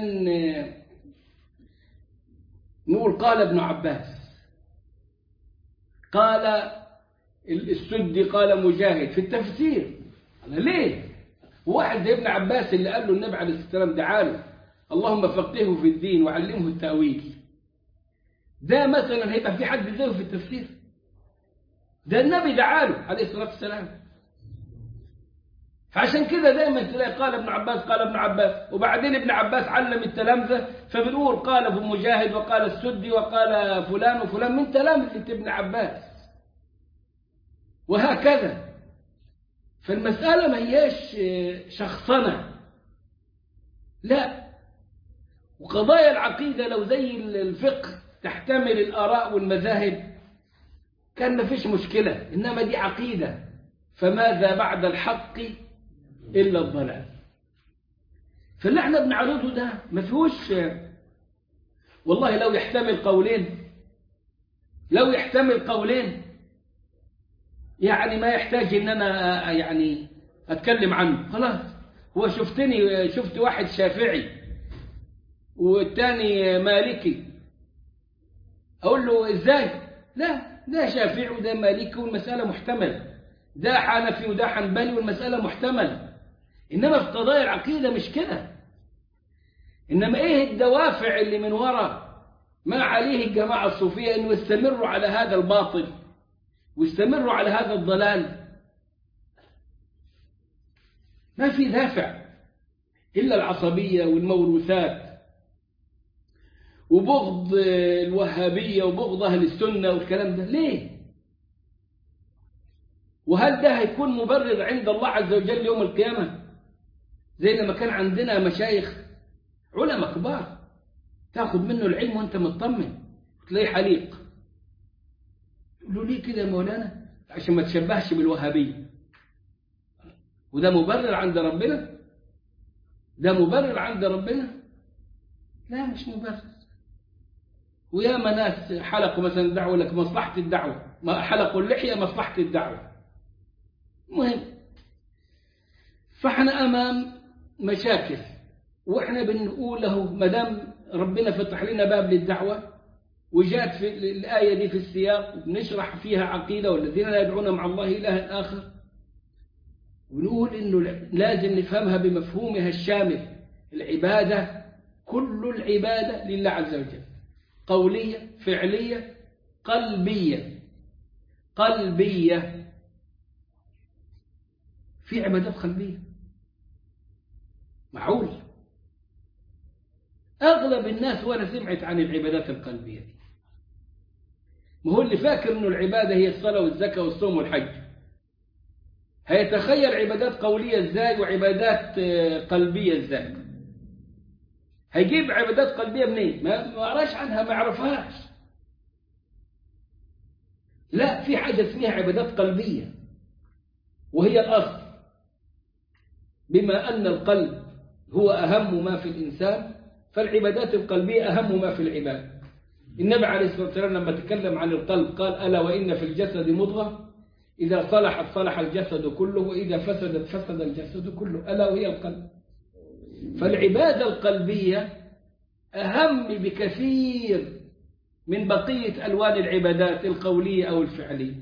نقول قال ابن عباس قال السدي قال مجاهد في التفسير ليه واحد زي ابن عباس اللي قال له النبي عليه الصلاة والسلام دعاله اللهم فقهه في الدين وعلمه التأويل ده مثلا هيبقى في حد زيه في التفسير ده النبي دعاله عليه الصلاة والسلام فعشان كده دايما تلاقي قال ابن عباس قال ابن عباس وبعدين ابن عباس علم التلامذة فبنقول قال ابو مجاهد وقال السدي وقال فلان وفلان من تلامذة ابن عباس وهكذا فالمسألة ما هياش شخصنة لا وقضايا العقيدة لو زي الفقه تحتمل الآراء والمذاهب كان ما فيش مشكلة إنما دي عقيدة فماذا بعد الحق إلا الضلال فاللي احنا بنعرضه ده ما فيهوش والله لو يحتمل قولين لو يحتمل قولين يعني ما يحتاج ان انا يعني اتكلم عنه خلاص هو شفتني شفت واحد شافعي والتاني مالكي اقول له ازاي لا ده شافعي وده مالكي والمسألة محتملة ده حنفي وده حنبلي والمسألة محتملة إنما في قضايا العقيدة مش كده إنما إيه الدوافع اللي من وراء ما عليه الجماعة الصوفية أنه يستمروا على هذا الباطل ويستمروا على هذا الضلال ما في دافع إلا العصبية والموروثات وبغض الوهابية وبغض أهل السنة والكلام ده ليه وهل ده هيكون مبرر عند الله عز وجل يوم القيامة زي لما كان عندنا مشايخ علماء كبار تاخذ منه العلم وانت مطمن تلاقيه حليق يقولوا ليه كده يا مولانا عشان ما تشبهش بالوهابية وده مبرر عند ربنا ده مبرر عند ربنا لا مش مبرر وياما ناس حلقوا مثلا دعوة لك مصلحة الدعوة ما حلقوا اللحية مصلحة الدعوة مهم فاحنا أمام مشاكل واحنا بنقول له ما دام ربنا فتح لنا باب للدعوة وجاءت في الآية دي في السياق نشرح فيها عقيدة والذين لا يدعون مع الله إلها آخر ونقول إنه لازم نفهمها بمفهومها الشامل العبادة كل العبادة لله عز وجل قولية فعلية قلبية قلبية في عبادات قلبية معقول أغلب الناس ولا سمعت عن العبادات القلبية دي ما هو اللي فاكر أنه العبادة هي الصلاة والزكاة والصوم والحج هيتخيل عبادات قولية ازاي وعبادات قلبية ازاي هيجيب عبادات قلبية منين ما قراش عنها ما يعرفهاش لا في حاجة اسمها عبادات قلبية وهي الأصل بما أن القلب هو أهم ما في الإنسان فالعبادات القلبية أهم ما في العباد النبي عليه الصلاة والسلام لما تكلم عن القلب قال ألا وإن في الجسد مضغة إذا صلحت صلح الجسد كله وإذا فسدت فسد الجسد كله ألا وهي القلب فالعبادة القلبية أهم بكثير من بقية ألوان العبادات القولية أو الفعلية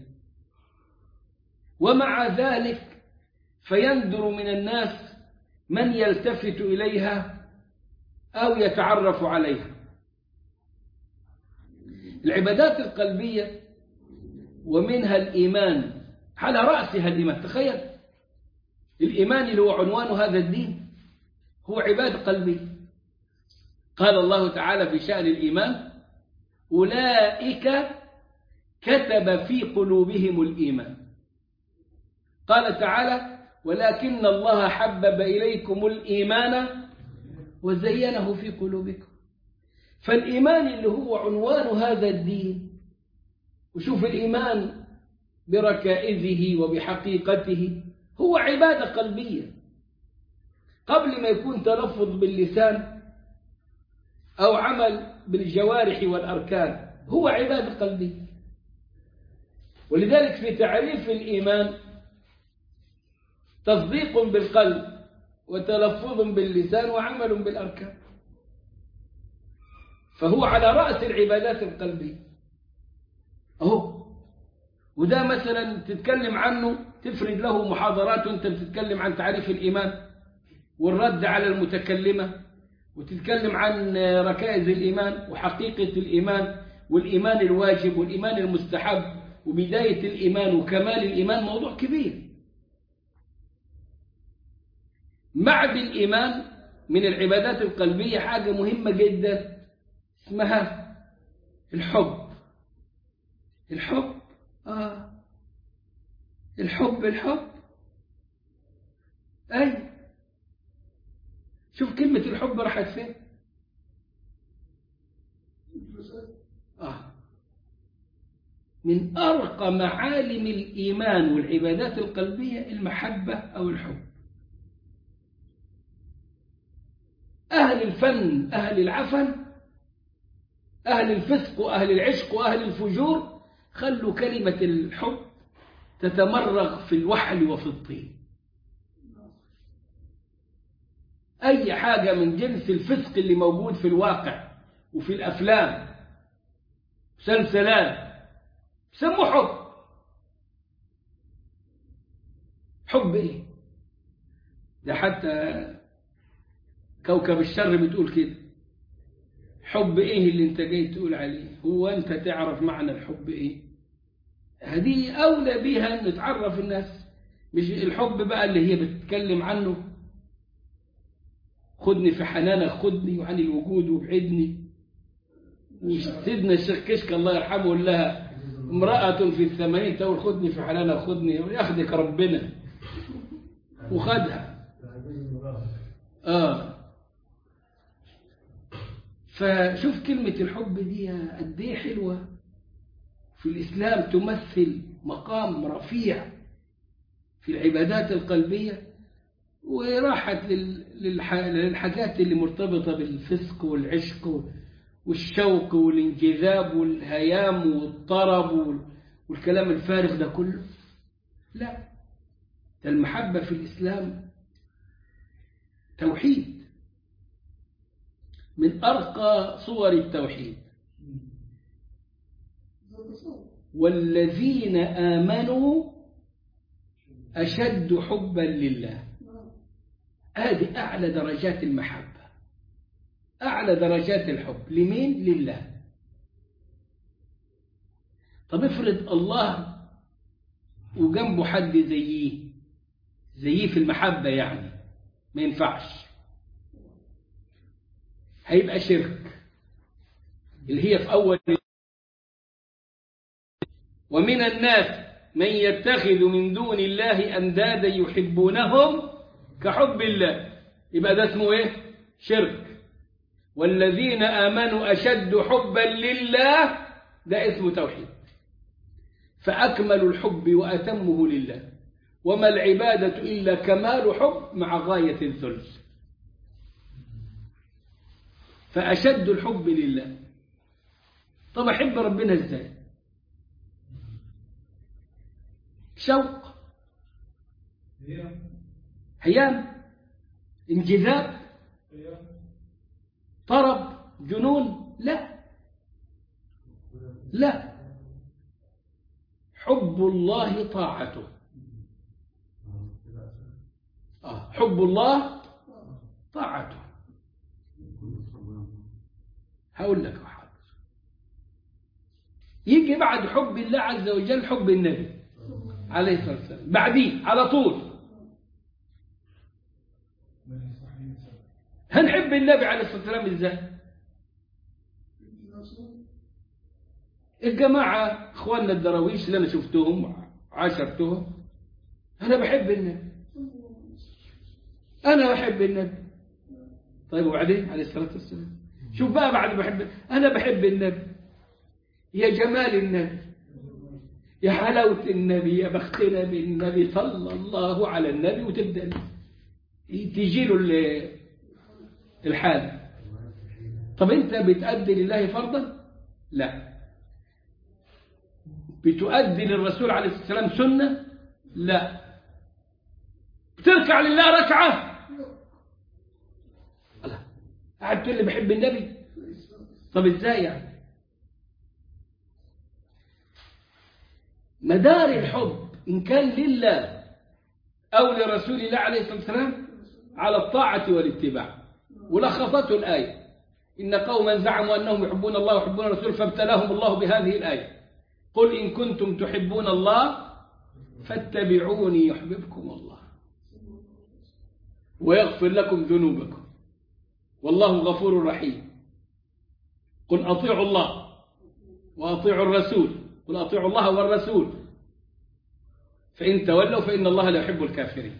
ومع ذلك فيندر من الناس من يلتفت إليها أو يتعرف عليها العبادات القلبية ومنها الإيمان على رأسها الإيمان تخيل الإيمان اللي هو عنوان هذا الدين هو عبادة قلبية قال الله تعالى في شأن الإيمان أولئك كتب في قلوبهم الإيمان قال تعالى ولكن الله حبب إليكم الإيمان وزينه في قلوبكم فالإيمان اللي هو عنوان هذا الدين وشوف الإيمان بركائزه وبحقيقته هو عبادة قلبية قبل ما يكون تلفظ باللسان أو عمل بالجوارح والأركان هو عبادة قلبية ولذلك في تعريف الإيمان تصديق بالقلب وتلفظ باللسان وعمل بالأركان فهو على رأس العبادات القلبية أهو وده مثلا تتكلم عنه تفرد له محاضرات وانت بتتكلم عن تعريف الإيمان والرد على المتكلمة وتتكلم عن ركائز الإيمان وحقيقة الإيمان والإيمان الواجب والإيمان المستحب وبداية الإيمان وكمال الإيمان موضوع كبير بعد الإيمان من العبادات القلبية حاجة مهمة جدا اسمها الحب الحب آه الحب الحب أي شوف كلمة الحب راحت فين آه من أرقى معالم الإيمان والعبادات القلبية المحبة أو الحب أهل الفن أهل العفن أهل الفسق وأهل العشق وأهل الفجور خلوا كلمة الحب تتمرغ في الوحل وفي الطين أي حاجة من جنس الفسق اللي موجود في الواقع وفي الأفلام مسلسلات سموا حب حب إيه ده حتى كوكب الشر بتقول كده حب إيه اللي أنت جاي تقول عليه هو أنت تعرف معنى الحب إيه هذه أولى بها أن تعرف الناس مش الحب بقى اللي هي بتتكلم عنه خدني في حنانك خدني وعن الوجود وابعدني وسيدنا الشيخ كشك الله يرحمه يقول لها امرأة في الثمانين تقول خدني في حنانك خدني ياخدك ربنا وخدها آه فشوف كلمة الحب دي قد ايه حلوة في الإسلام تمثل مقام رفيع في العبادات القلبية وراحت للحاجات اللي مرتبطة بالفسق والعشق والشوق والانجذاب والهيام والطرب والكلام الفارغ ده كله لا ده المحبة في الإسلام توحيد من أرقى صور التوحيد والذين آمنوا أشد حبا لله هذه أعلى درجات المحبة أعلى درجات الحب لمين؟ لله طب افرض الله وجنبه حد زيه زيه في المحبة يعني ما ينفعش هيبقى شرك اللي هي في أول ومن الناس من يتخذ من دون الله أندادا يحبونهم كحب الله يبقى ده اسمه ايه شرك والذين آمنوا أشد حبا لله ده اسمه توحيد فأكمل الحب وأتمه لله وما العبادة إلا كمال حب مع غاية الذل فأشد الحب لله طب أحب ربنا إزاي شوق هيام انجذاب طرب جنون لا لا حب الله طاعته آه. حب الله طاعته هقول لك حاضر يجي بعد حب الله عز وجل حب النبي عليه الصلاة والسلام بعديه على طول هنحب النبي عليه الصلاة والسلام ازاي الجماعة اخواننا الدراويش اللي انا شفتهم عاشرتهم انا بحب النبي انا بحب النبي طيب وبعدين عليه الصلاة والسلام شوف بقى بعد بحب انا بحب النبي يا جمال النبي يا حلاوة النبي يا بختنا بالنبي صلى الله على النبي وتبدأ تجي له الحال طب انت بتأدي لله فرضا لا بتؤدي للرسول عليه الصلاة والسلام سنة لا بتركع لله ركعة لا قاعد تقول لي بحب النبي طب ازاي يعني مدار الحب إن كان لله أو لرسول الله عليه الصلاة والسلام على الطاعة والاتباع ولخصته الآية إن قوما زعموا أنهم يحبون الله ويحبون الرسول فابتلاهم الله بهذه الآية قل إن كنتم تحبون الله فاتبعوني يحببكم الله ويغفر لكم ذنوبكم والله غفور رحيم قل أطيعوا الله وأطيعوا الرسول قل أطيعوا الله والرسول فإن تولوا فإن الله لا يحب الكافرين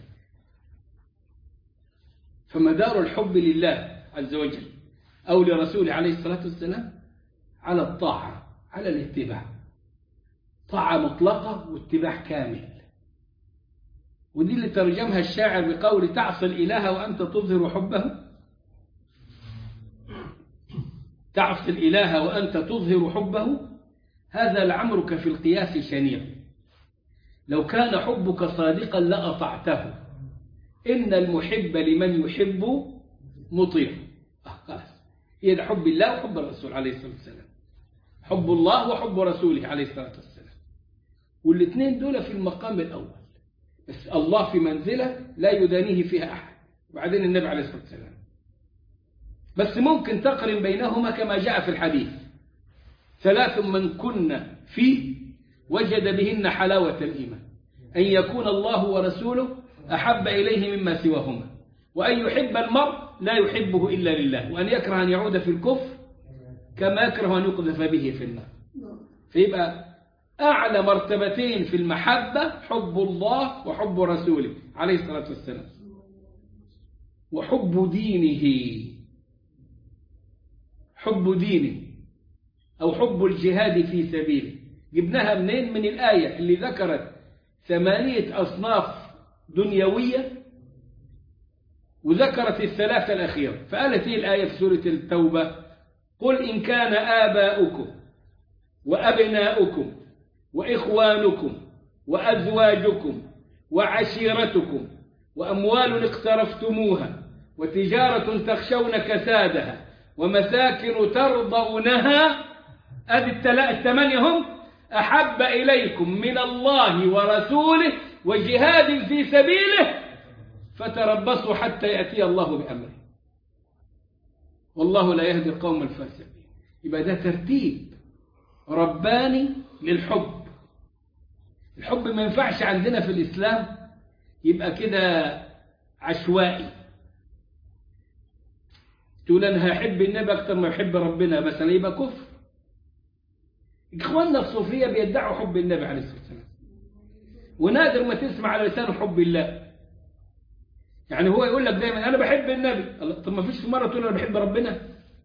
فمدار الحب لله عز وجل أو لرسوله عليه الصلاة والسلام على الطاعة على الاتباع طاعة مطلقة واتباع كامل ودي اللي ترجمها الشاعر بقول تعصي الإله وأنت تظهر حبه تعصي الإله وأنت تظهر حبه هذا لعمرك في القياس شنيع لو كان حبك صادقا لأطعته إن المحب لمن يحب مطيع آه خلاص هي ده حب الله وحب الرسول عليه الصلاة والسلام حب الله وحب رسوله عليه الصلاة والسلام والاثنين دول في المقام الأول بس الله في منزلة لا يدانيه فيها أحد وبعدين النبي عليه الصلاة والسلام بس ممكن تقرن بينهما كما جاء في الحديث ثلاث من كن فيه وجد بهن حلاوة الإيمان أن يكون الله ورسوله أحب إليه مما سواهما وأن يحب المرء لا يحبه إلا لله وأن يكره أن يعود في الكفر كما يكره أن يقذف به في النار فيبقى أعلى مرتبتين في المحبة حب الله وحب رسوله عليه الصلاة والسلام وحب دينه حب دينه أو حب الجهاد في سبيله جبناها منين من الآية اللي ذكرت ثمانية أصناف دنيوية وذكرت الثلاثة الأخيرة فقالت هي الآية في سورة التوبة قل إن كان آباؤكم وأبناؤكم وإخوانكم وأزواجكم وعشيرتكم وأموال اقترفتموها وتجارة تخشون كسادها ومساكن ترضونها أدي الثمانية هم أحب إليكم من الله ورسوله وجهاد في سبيله فتربصوا حتى يأتي الله بأمره والله لا يهدي القوم الفاسقين يبقى ده ترتيب رباني للحب الحب ما ينفعش عندنا في الإسلام يبقى كده عشوائي تقول أنا هحب النبي أكتر ما يحب ربنا مثلا يبقى كفر إخواننا الصوفية بيدعوا حب النبي عليه الصلاة والسلام ونادر ما تسمع على لسانه حب الله يعني هو يقول لك دايما أنا بحب النبي طب ما فيش مرة تقول أنا بحب ربنا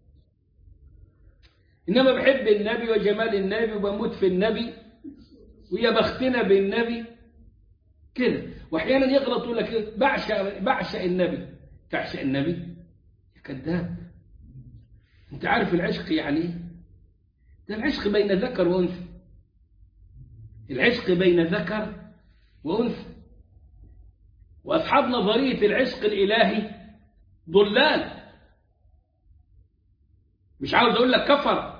إنما بحب النبي وجمال النبي وبموت في النبي ويا بختنا بالنبي كده واحيانا يغلط يقول لك بعشق بعشق النبي تعشق النبي يا كذاب انت عارف العشق يعني ايه ده العشق بين ذكر وانثى العشق بين ذكر وأنثى وأصحاب نظرية العشق الإلهي ضلال مش عاوز أقول لك كفر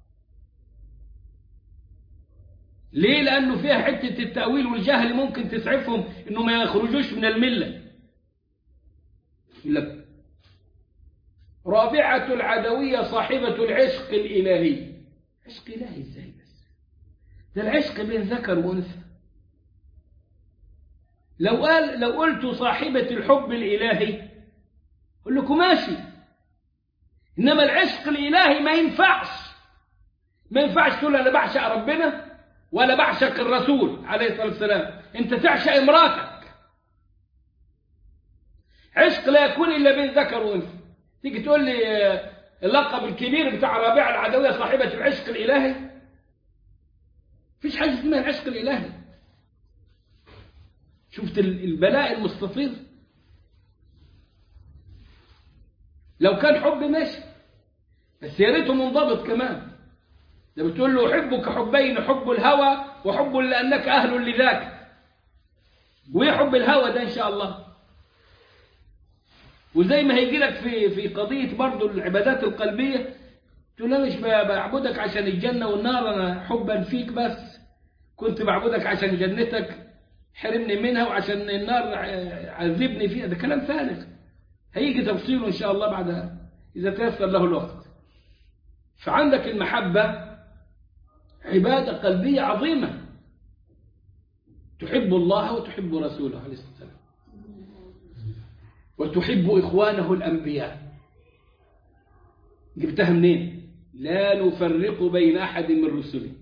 ليه لأنه فيها حتة التأويل والجهل ممكن تسعفهم إنه ما يخرجوش من الملة يقول لك رابعة العدوية صاحبة العشق الإلهي عشق إلهي إزاي بس ده العشق بين ذكر وأنثى لو قال لو قلت صاحبة الحب الإلهي أقول لكم ماشي إنما العشق الإلهي ما ينفعش ما ينفعش تقول أنا بعشق ربنا ولا بعشق الرسول عليه الصلاة والسلام أنت تعشق امراتك عشق لا يكون إلا بين ذكر وأنثى تيجي تقول لي اللقب الكبير بتاع رابعة العدوية صاحبة العشق الإلهي فيش حاجة اسمها العشق الإلهي شفت البلاء المستطير لو كان حب ماشي بس يا ريته منضبط كمان ده بتقول له أحبك حبين حب الهوى وحب لأنك أهل لذاك وإيه حب الهوى ده إن شاء الله وزي ما هيجي لك في في قضية برضو العبادات القلبية تقول أنا مش بعبدك عشان الجنة والنار أنا حبا فيك بس كنت بعبدك عشان جنتك حرمني منها وعشان النار عذبني فيها ده كلام فارغ هيجي تفصيله إن شاء الله بعد إذا تيسر له الوقت فعندك المحبة عبادة قلبية عظيمة تحب الله وتحب رسوله عليه الصلاة والسلام وتحب إخوانه الأنبياء جبتها منين لا نفرق بين أحد من رسله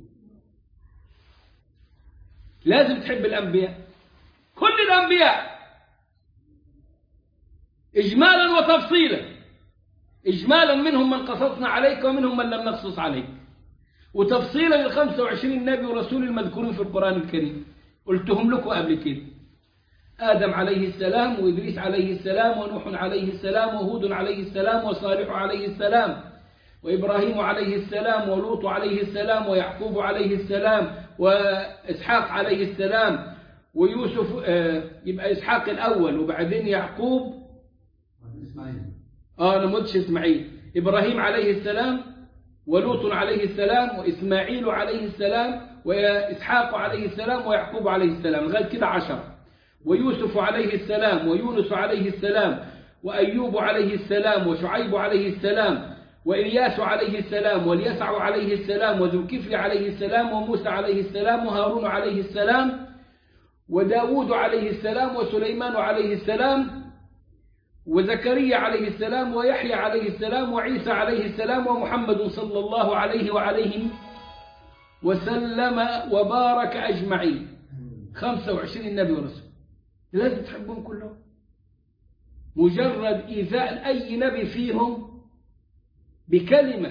لازم تحب الأنبياء كل الأنبياء إجمالا وتفصيلا إجمالا منهم من قصصنا عليك ومنهم من لم نقصص عليك وتفصيلا ال 25 نبي ورسول المذكورين في القرآن الكريم قلتهم لكم قبل كده آدم عليه السلام وإدريس عليه السلام ونوح عليه السلام وهود عليه السلام وصالح عليه السلام وإبراهيم عليه السلام ولوط عليه السلام ويعقوب عليه السلام وإسحاق عليه السلام ويوسف آه يبقى إسحاق الأول وبعدين يعقوب آه أنا مدش إسماعيل إبراهيم عليه السلام ولوط عليه السلام وإسماعيل عليه السلام وإسحاق عليه السلام ويعقوب عليه السلام لغاية كده عشرة ويوسف عليه السلام ويونس عليه السلام وأيوب عليه السلام وشعيب عليه السلام وإلياس عليه السلام واليسع عليه السلام وذو الكفل عليه السلام وموسى عليه السلام وهارون عليه السلام وداود عليه السلام وسليمان عليه السلام وزكريا عليه السلام ويحيى عليه السلام وعيسى عليه السلام ومحمد صلى الله عليه وعليه وسلم وبارك أجمعين 25 نبي ورسول لازم تحبهم كلهم مجرد إيذاء أي نبي فيهم بكلمة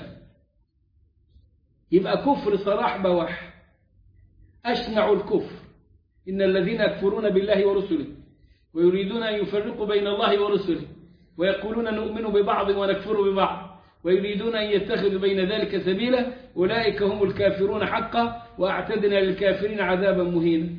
يبقى كفر صراح بواح أشنع الكفر إن الذين يكفرون بالله ورسله ويريدون أن يفرقوا بين الله ورسله ويقولون نؤمن ببعض ونكفر ببعض ويريدون أن يتخذوا بين ذلك سبيلا أولئك هم الكافرون حقا وأعتدنا للكافرين عذابا مهينا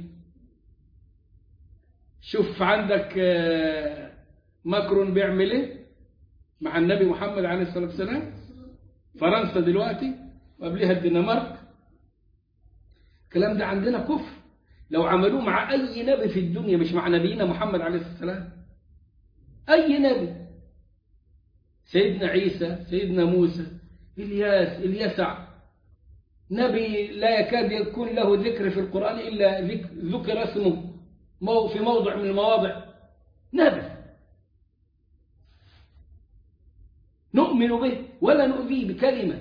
شوف عندك ماكرون بيعمل ايه مع النبي محمد عليه الصلاة والسلام فرنسا دلوقتي وقبلها الدنمارك الكلام ده عندنا كفر لو عملوه مع أي نبي في الدنيا مش مع نبينا محمد عليه الصلاة والسلام أي نبي سيدنا عيسى سيدنا موسى إلياس اليسع نبي لا يكاد يكون له ذكر في القرآن إلا ذكر اسمه في موضع من المواضع نبي نؤمن به ولا نؤذيه بكلمة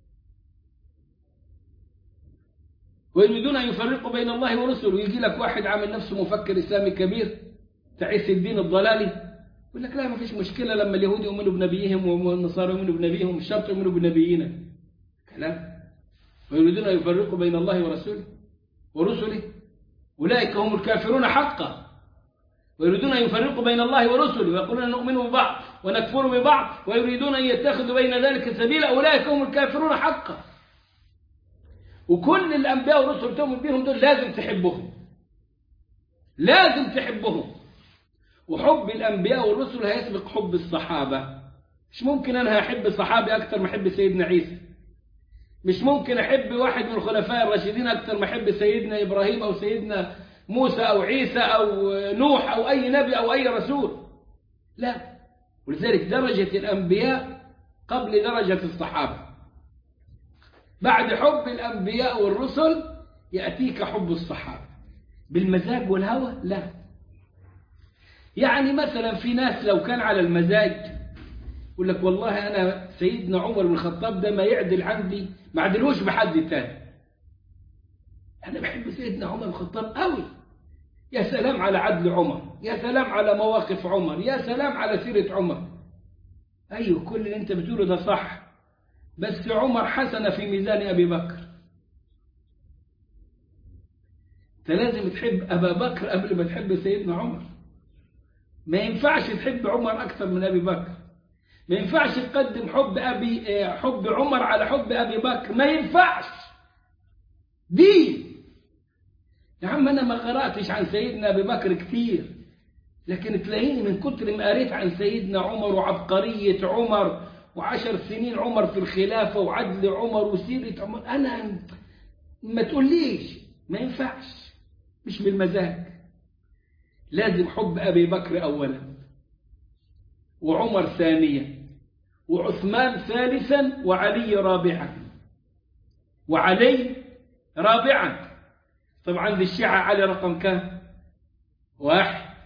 ويريدون أن يفرقوا بين الله ورسله ويجي لك واحد عامل نفسه مفكر إسلامي كبير تعيس الدين الضلالي يقول لك لا ما فيش مشكلة لما اليهود يؤمنوا بنبيهم والنصارى يؤمنوا بنبيهم مش شرط يؤمنوا بنبينا كلام ويريدون أن يفرقوا بين الله ورسوله ورسله أولئك هم الكافرون حقا ويريدون أن يفرقوا بين الله ورسله ويقولون نؤمن ببعض ونكفر ببعض ويريدون أن يتخذوا بين ذلك سبيلا أولئك هم الكافرون حقا وكل الأنبياء والرسل تؤمن بهم دول لازم تحبهم لازم تحبهم وحب الأنبياء والرسل هيسبق حب الصحابة مش ممكن أنا أحب صحابي أكتر ما أحب سيدنا عيسى مش ممكن أحب واحد من الخلفاء الراشدين أكتر ما أحب سيدنا إبراهيم أو سيدنا موسى أو عيسى أو نوح أو أي نبي أو أي رسول لا ولذلك درجة الأنبياء قبل درجة الصحابة بعد حب الأنبياء والرسل يأتيك حب الصحابة بالمزاج والهوى لا يعني مثلا في ناس لو كان على المزاج يقول لك والله أنا سيدنا عمر بن الخطاب ده ما يعدل عندي ما عدلوش بحد تاني أنا بحب سيدنا عمر بن الخطاب قوي يا سلام على عدل عمر يا سلام على مواقف عمر يا سلام على سيرة عمر أيوه كل اللي أنت بتقوله ده صح بس عمر حسن في ميزان أبي بكر أنت لازم تحب أبا بكر قبل ما تحب سيدنا عمر ما ينفعش تحب عمر أكثر من أبي بكر ما ينفعش تقدم حب أبي حب عمر على حب أبي بكر ما ينفعش دين يا عم أنا ما قرأتش عن سيدنا أبي بكر كتير لكن تلاقيني من كتر ما قريت عن سيدنا عمر وعبقرية عمر وعشر سنين عمر في الخلافة وعدل عمر وسيرة عمر أنا ما تقوليش ما ينفعش مش بالمزاج لازم حب أبي بكر أولا وعمر ثانيا وعثمان ثالثا وعلي رابعا وعلي رابعا طبعا للشيعة علي رقم كام واحد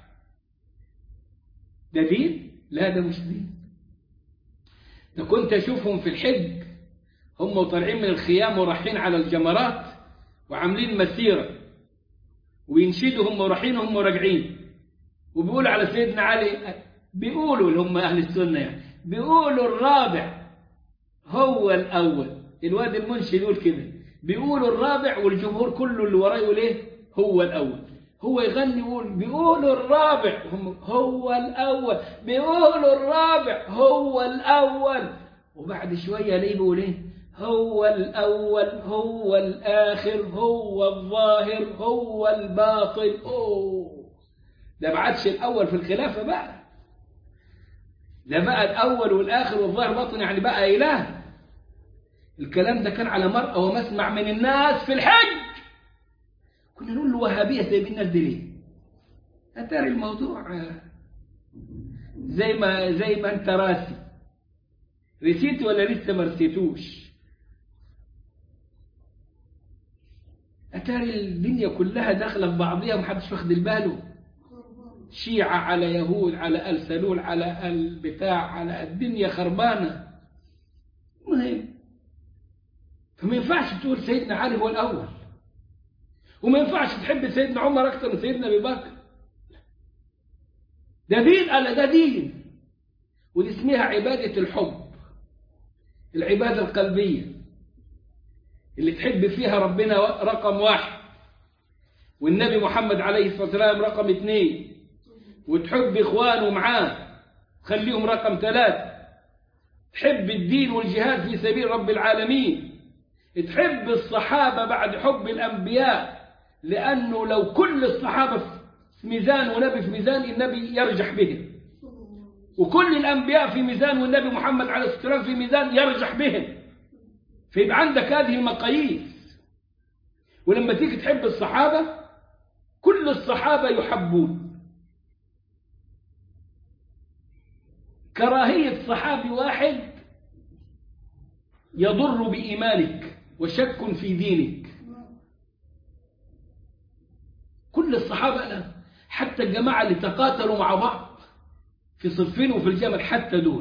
ده دين لا ده مش دين ده كنت أشوفهم في الحج هم طالعين من الخيام ورايحين على الجمرات وعاملين مسيرة وينشدوا هم رايحين وهم راجعين وبيقولوا على سيدنا علي بيقولوا اللي هم أهل السنة يعني بيقولوا الرابع هو الأول الواد المنشد يقول كده بيقولوا الرابع والجمهور كله اللي وراه يقول ايه هو الأول هو يغني يقول بيقولوا الرابع هم هو الأول بيقولوا الرابع هو الأول وبعد شوية ليه بيقول ايه هو الأول هو الآخر هو الظاهر هو الباطن أوه ده ما عادش الأول في الخلافة بقى ده بقى الأول والآخر والظاهر باطن يعني بقى إله الكلام ده كان على مرأة ومسمع من الناس في الحج كنا نقول له وهابية سايبين الناس دي ليه أتاري الموضوع زي ما زي ما أنت راسي رسيت ولا لسه ما رسيتوش أتاري الدنيا كلها داخلة في بعضيها ومحدش واخد باله شيعة على يهود على آل سلول على آل بتاع على الدنيا خربانة مهم فما ينفعش تقول سيدنا علي هو الأول وما ينفعش تحب سيدنا عمر أكثر من سيدنا أبي بكر ده دين ألا ده دين ودي اسمها عبادة الحب العبادة القلبية اللي تحب فيها ربنا رقم واحد والنبي محمد عليه الصلاة والسلام رقم اثنين وتحب إخوانه معاه خليهم رقم ثلاثة تحب الدين والجهاد في سبيل رب العالمين تحب الصحابة بعد حب الأنبياء لأنه لو كل الصحابة في ميزان ونبي في ميزان النبي يرجح بهم وكل الأنبياء في ميزان والنبي محمد عليه الصلاة والسلام في ميزان يرجح بهم فيبقى عندك هذه المقاييس ولما تيجي تحب الصحابة كل الصحابة يحبون كراهية صحابي واحد يضر بإيمانك وشك في دينك كل الصحابة أنا حتى الجماعة اللي تقاتلوا مع بعض في صفين وفي الجمل حتى دول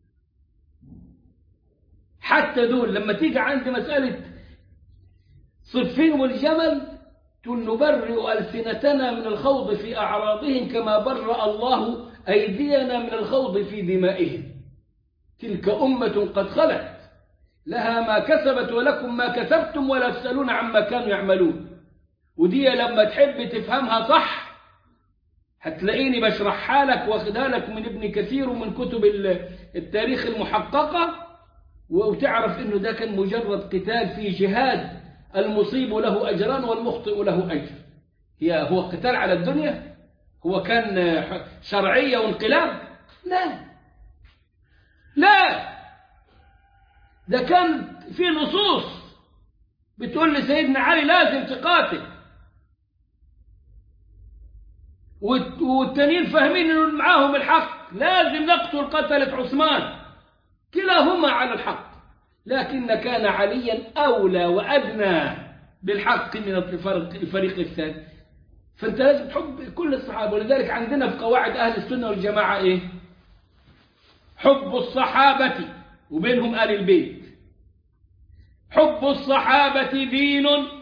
حتى دول لما تيجي عند مسألة صفين والجمل تقول نبرئ ألسنتنا من الخوض في أعراضهم كما برأ الله أيدينا من الخوض في دمائهم تلك أمة قد خلت لها ما كسبت ولكم ما كسبتم ولا تسألون عما كانوا يعملون ودي لما تحب تفهمها صح هتلاقيني بشرحها لك واخدها لك من ابن كثير ومن كتب التاريخ المحققة وتعرف انه ده كان مجرد قتال في جهاد المصيب له أجران والمخطئ له أجر هي هو قتال على الدنيا هو كان شرعية وانقلاب لا لا ده كان في نصوص بتقول لسيدنا علي لازم تقاتل والتانيين فاهمين انه معاهم الحق لازم نقتل قتلة عثمان كلاهما على الحق لكن كان عليا أولى وأدنى بالحق من الفريق, الفريق الثاني فأنت لازم تحب كل الصحابة ولذلك عندنا في قواعد أهل السنة والجماعة إيه حب الصحابة وبينهم آل البيت حب الصحابة دين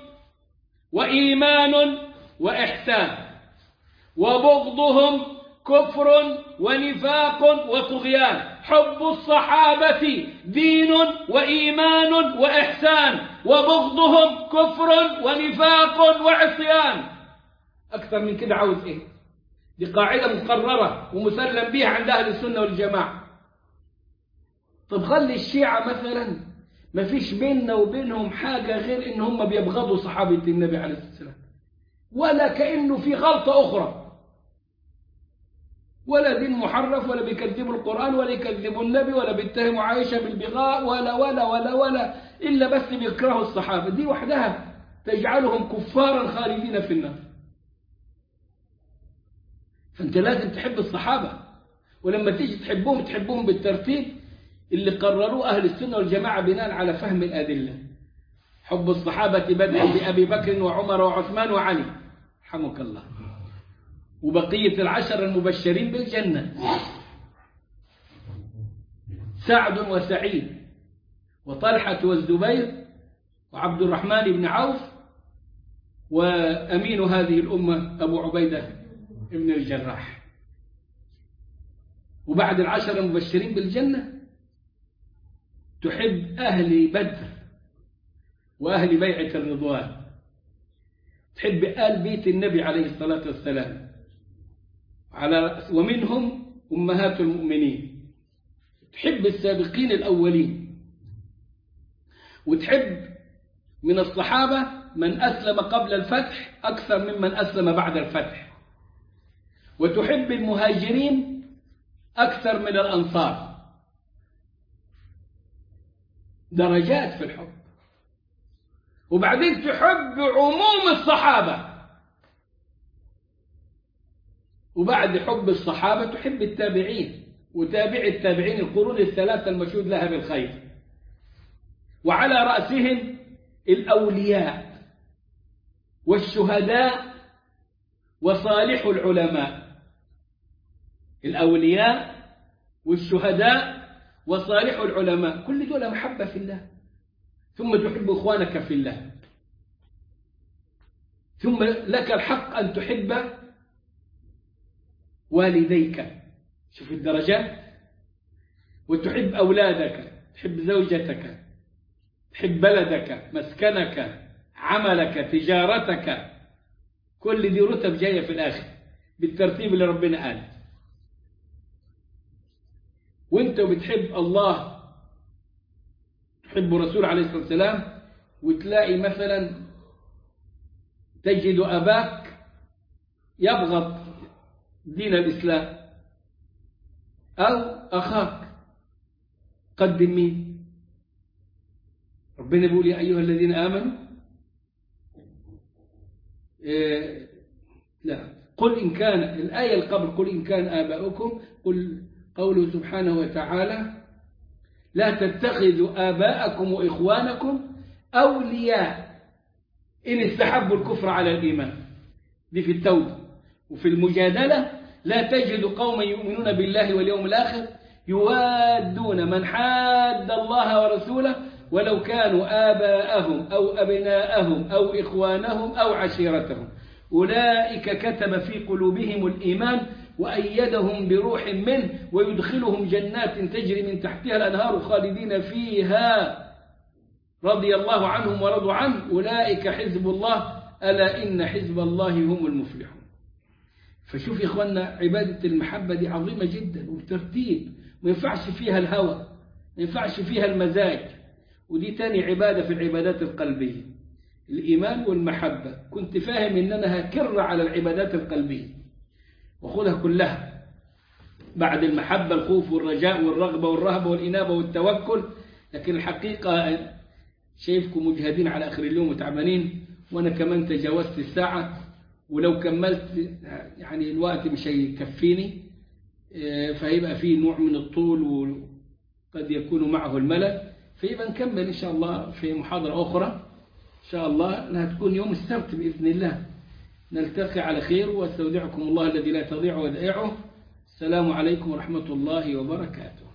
وإيمان وإحسان وبغضهم كفر ونفاق وطغيان حب الصحابة دين وإيمان وإحسان وبغضهم كفر ونفاق وعصيان أكثر من كده عاوز إيه دي قاعدة مقررة ومسلم بها عند أهل السنة والجماعة طب خلي الشيعة مثلا ما فيش بيننا وبينهم حاجة غير إن هم بيبغضوا صحابة النبي عليه الصلاة والسلام ولا كأنه في غلطة أخرى ولا دين محرف ولا بيكذبوا القرآن ولا يكذبوا النبي ولا بيتهموا عائشة بالبغاء ولا ولا ولا ولا إلا بس بيكرهوا الصحابة دي وحدها تجعلهم كفارا خالدين في النار فأنت لازم تحب الصحابة ولما تيجي تحبهم تحبهم بالترتيب اللي قرروه أهل السنة والجماعة بناء على فهم الأدلة حب الصحابة بدأ بأبي بكر وعمر وعثمان وعلي رحمك الله وبقية العشر المبشرين بالجنة سعد وسعيد وطلحة والزبير وعبد الرحمن بن عوف وأمين هذه الأمة أبو عبيدة بن الجراح وبعد العشر المبشرين بالجنة تحب أهل بدر وأهل بيعة الرضوان تحب آل بيت النبي عليه الصلاة والسلام على ومنهم أمهات المؤمنين تحب السابقين الأولين وتحب من الصحابة من أسلم قبل الفتح أكثر ممن أسلم بعد الفتح وتحب المهاجرين أكثر من الأنصار درجات في الحب وبعدين تحب عموم الصحابة وبعد حب الصحابة تحب التابعين وتابع التابعين القرون الثلاثة المشهود لها بالخير وعلى رأسهم الأولياء والشهداء وصالح العلماء الأولياء والشهداء وصالح العلماء كل دول محبة في الله ثم تحب إخوانك في الله ثم لك الحق أن تحب والديك شوف الدرجات وتحب أولادك تحب زوجتك تحب بلدك مسكنك عملك تجارتك كل دي رتب جاية في الآخر بالترتيب اللي ربنا قال وانت بتحب الله تحب الرسول عليه الصلاة والسلام وتلاقي مثلا تجد أباك يبغض دين الإسلام أو أخاك قدم مين ربنا بيقول يا أيها الذين آمنوا إيه لا قل إن كان الآية اللي قبل قل إن كان آباؤكم قل قوله سبحانه وتعالى لا تتخذوا آباءكم وإخوانكم أولياء إن استحبوا الكفر على الإيمان دي في التوبة وفي المجادلة لا تجد قوما يؤمنون بالله واليوم الآخر يوادون من حاد الله ورسوله ولو كانوا آباءهم أو أبناءهم أو إخوانهم أو عشيرتهم أولئك كتب في قلوبهم الإيمان وأيدهم بروح منه ويدخلهم جنات تجري من تحتها الأنهار خالدين فيها رضي الله عنهم ورضوا عنه أولئك حزب الله ألا إن حزب الله هم المفلحون فشوف يا إخواننا عبادة المحبة دي عظيمة جدا وبترتيب ما ينفعش فيها الهوى ما ينفعش فيها المزاج ودي تاني عبادة في العبادات القلبية الإيمان والمحبة كنت فاهم إن أنا هكر على العبادات القلبية وخذها كلها بعد المحبة الخوف والرجاء والرغبة والرهبة والإنابة والتوكل لكن الحقيقة شايفكم مجهدين على آخر اليوم وتعبانين وأنا كمان تجاوزت الساعة ولو كملت يعني الوقت مش هيكفيني فهيبقى فيه نوع من الطول وقد يكون معه الملل فيبقى نكمل إن شاء الله في محاضرة أخرى إن شاء الله أنها تكون يوم السبت بإذن الله نلتقي على خير واستودعكم الله الذي لا تضيع ودائعه السلام عليكم ورحمة الله وبركاته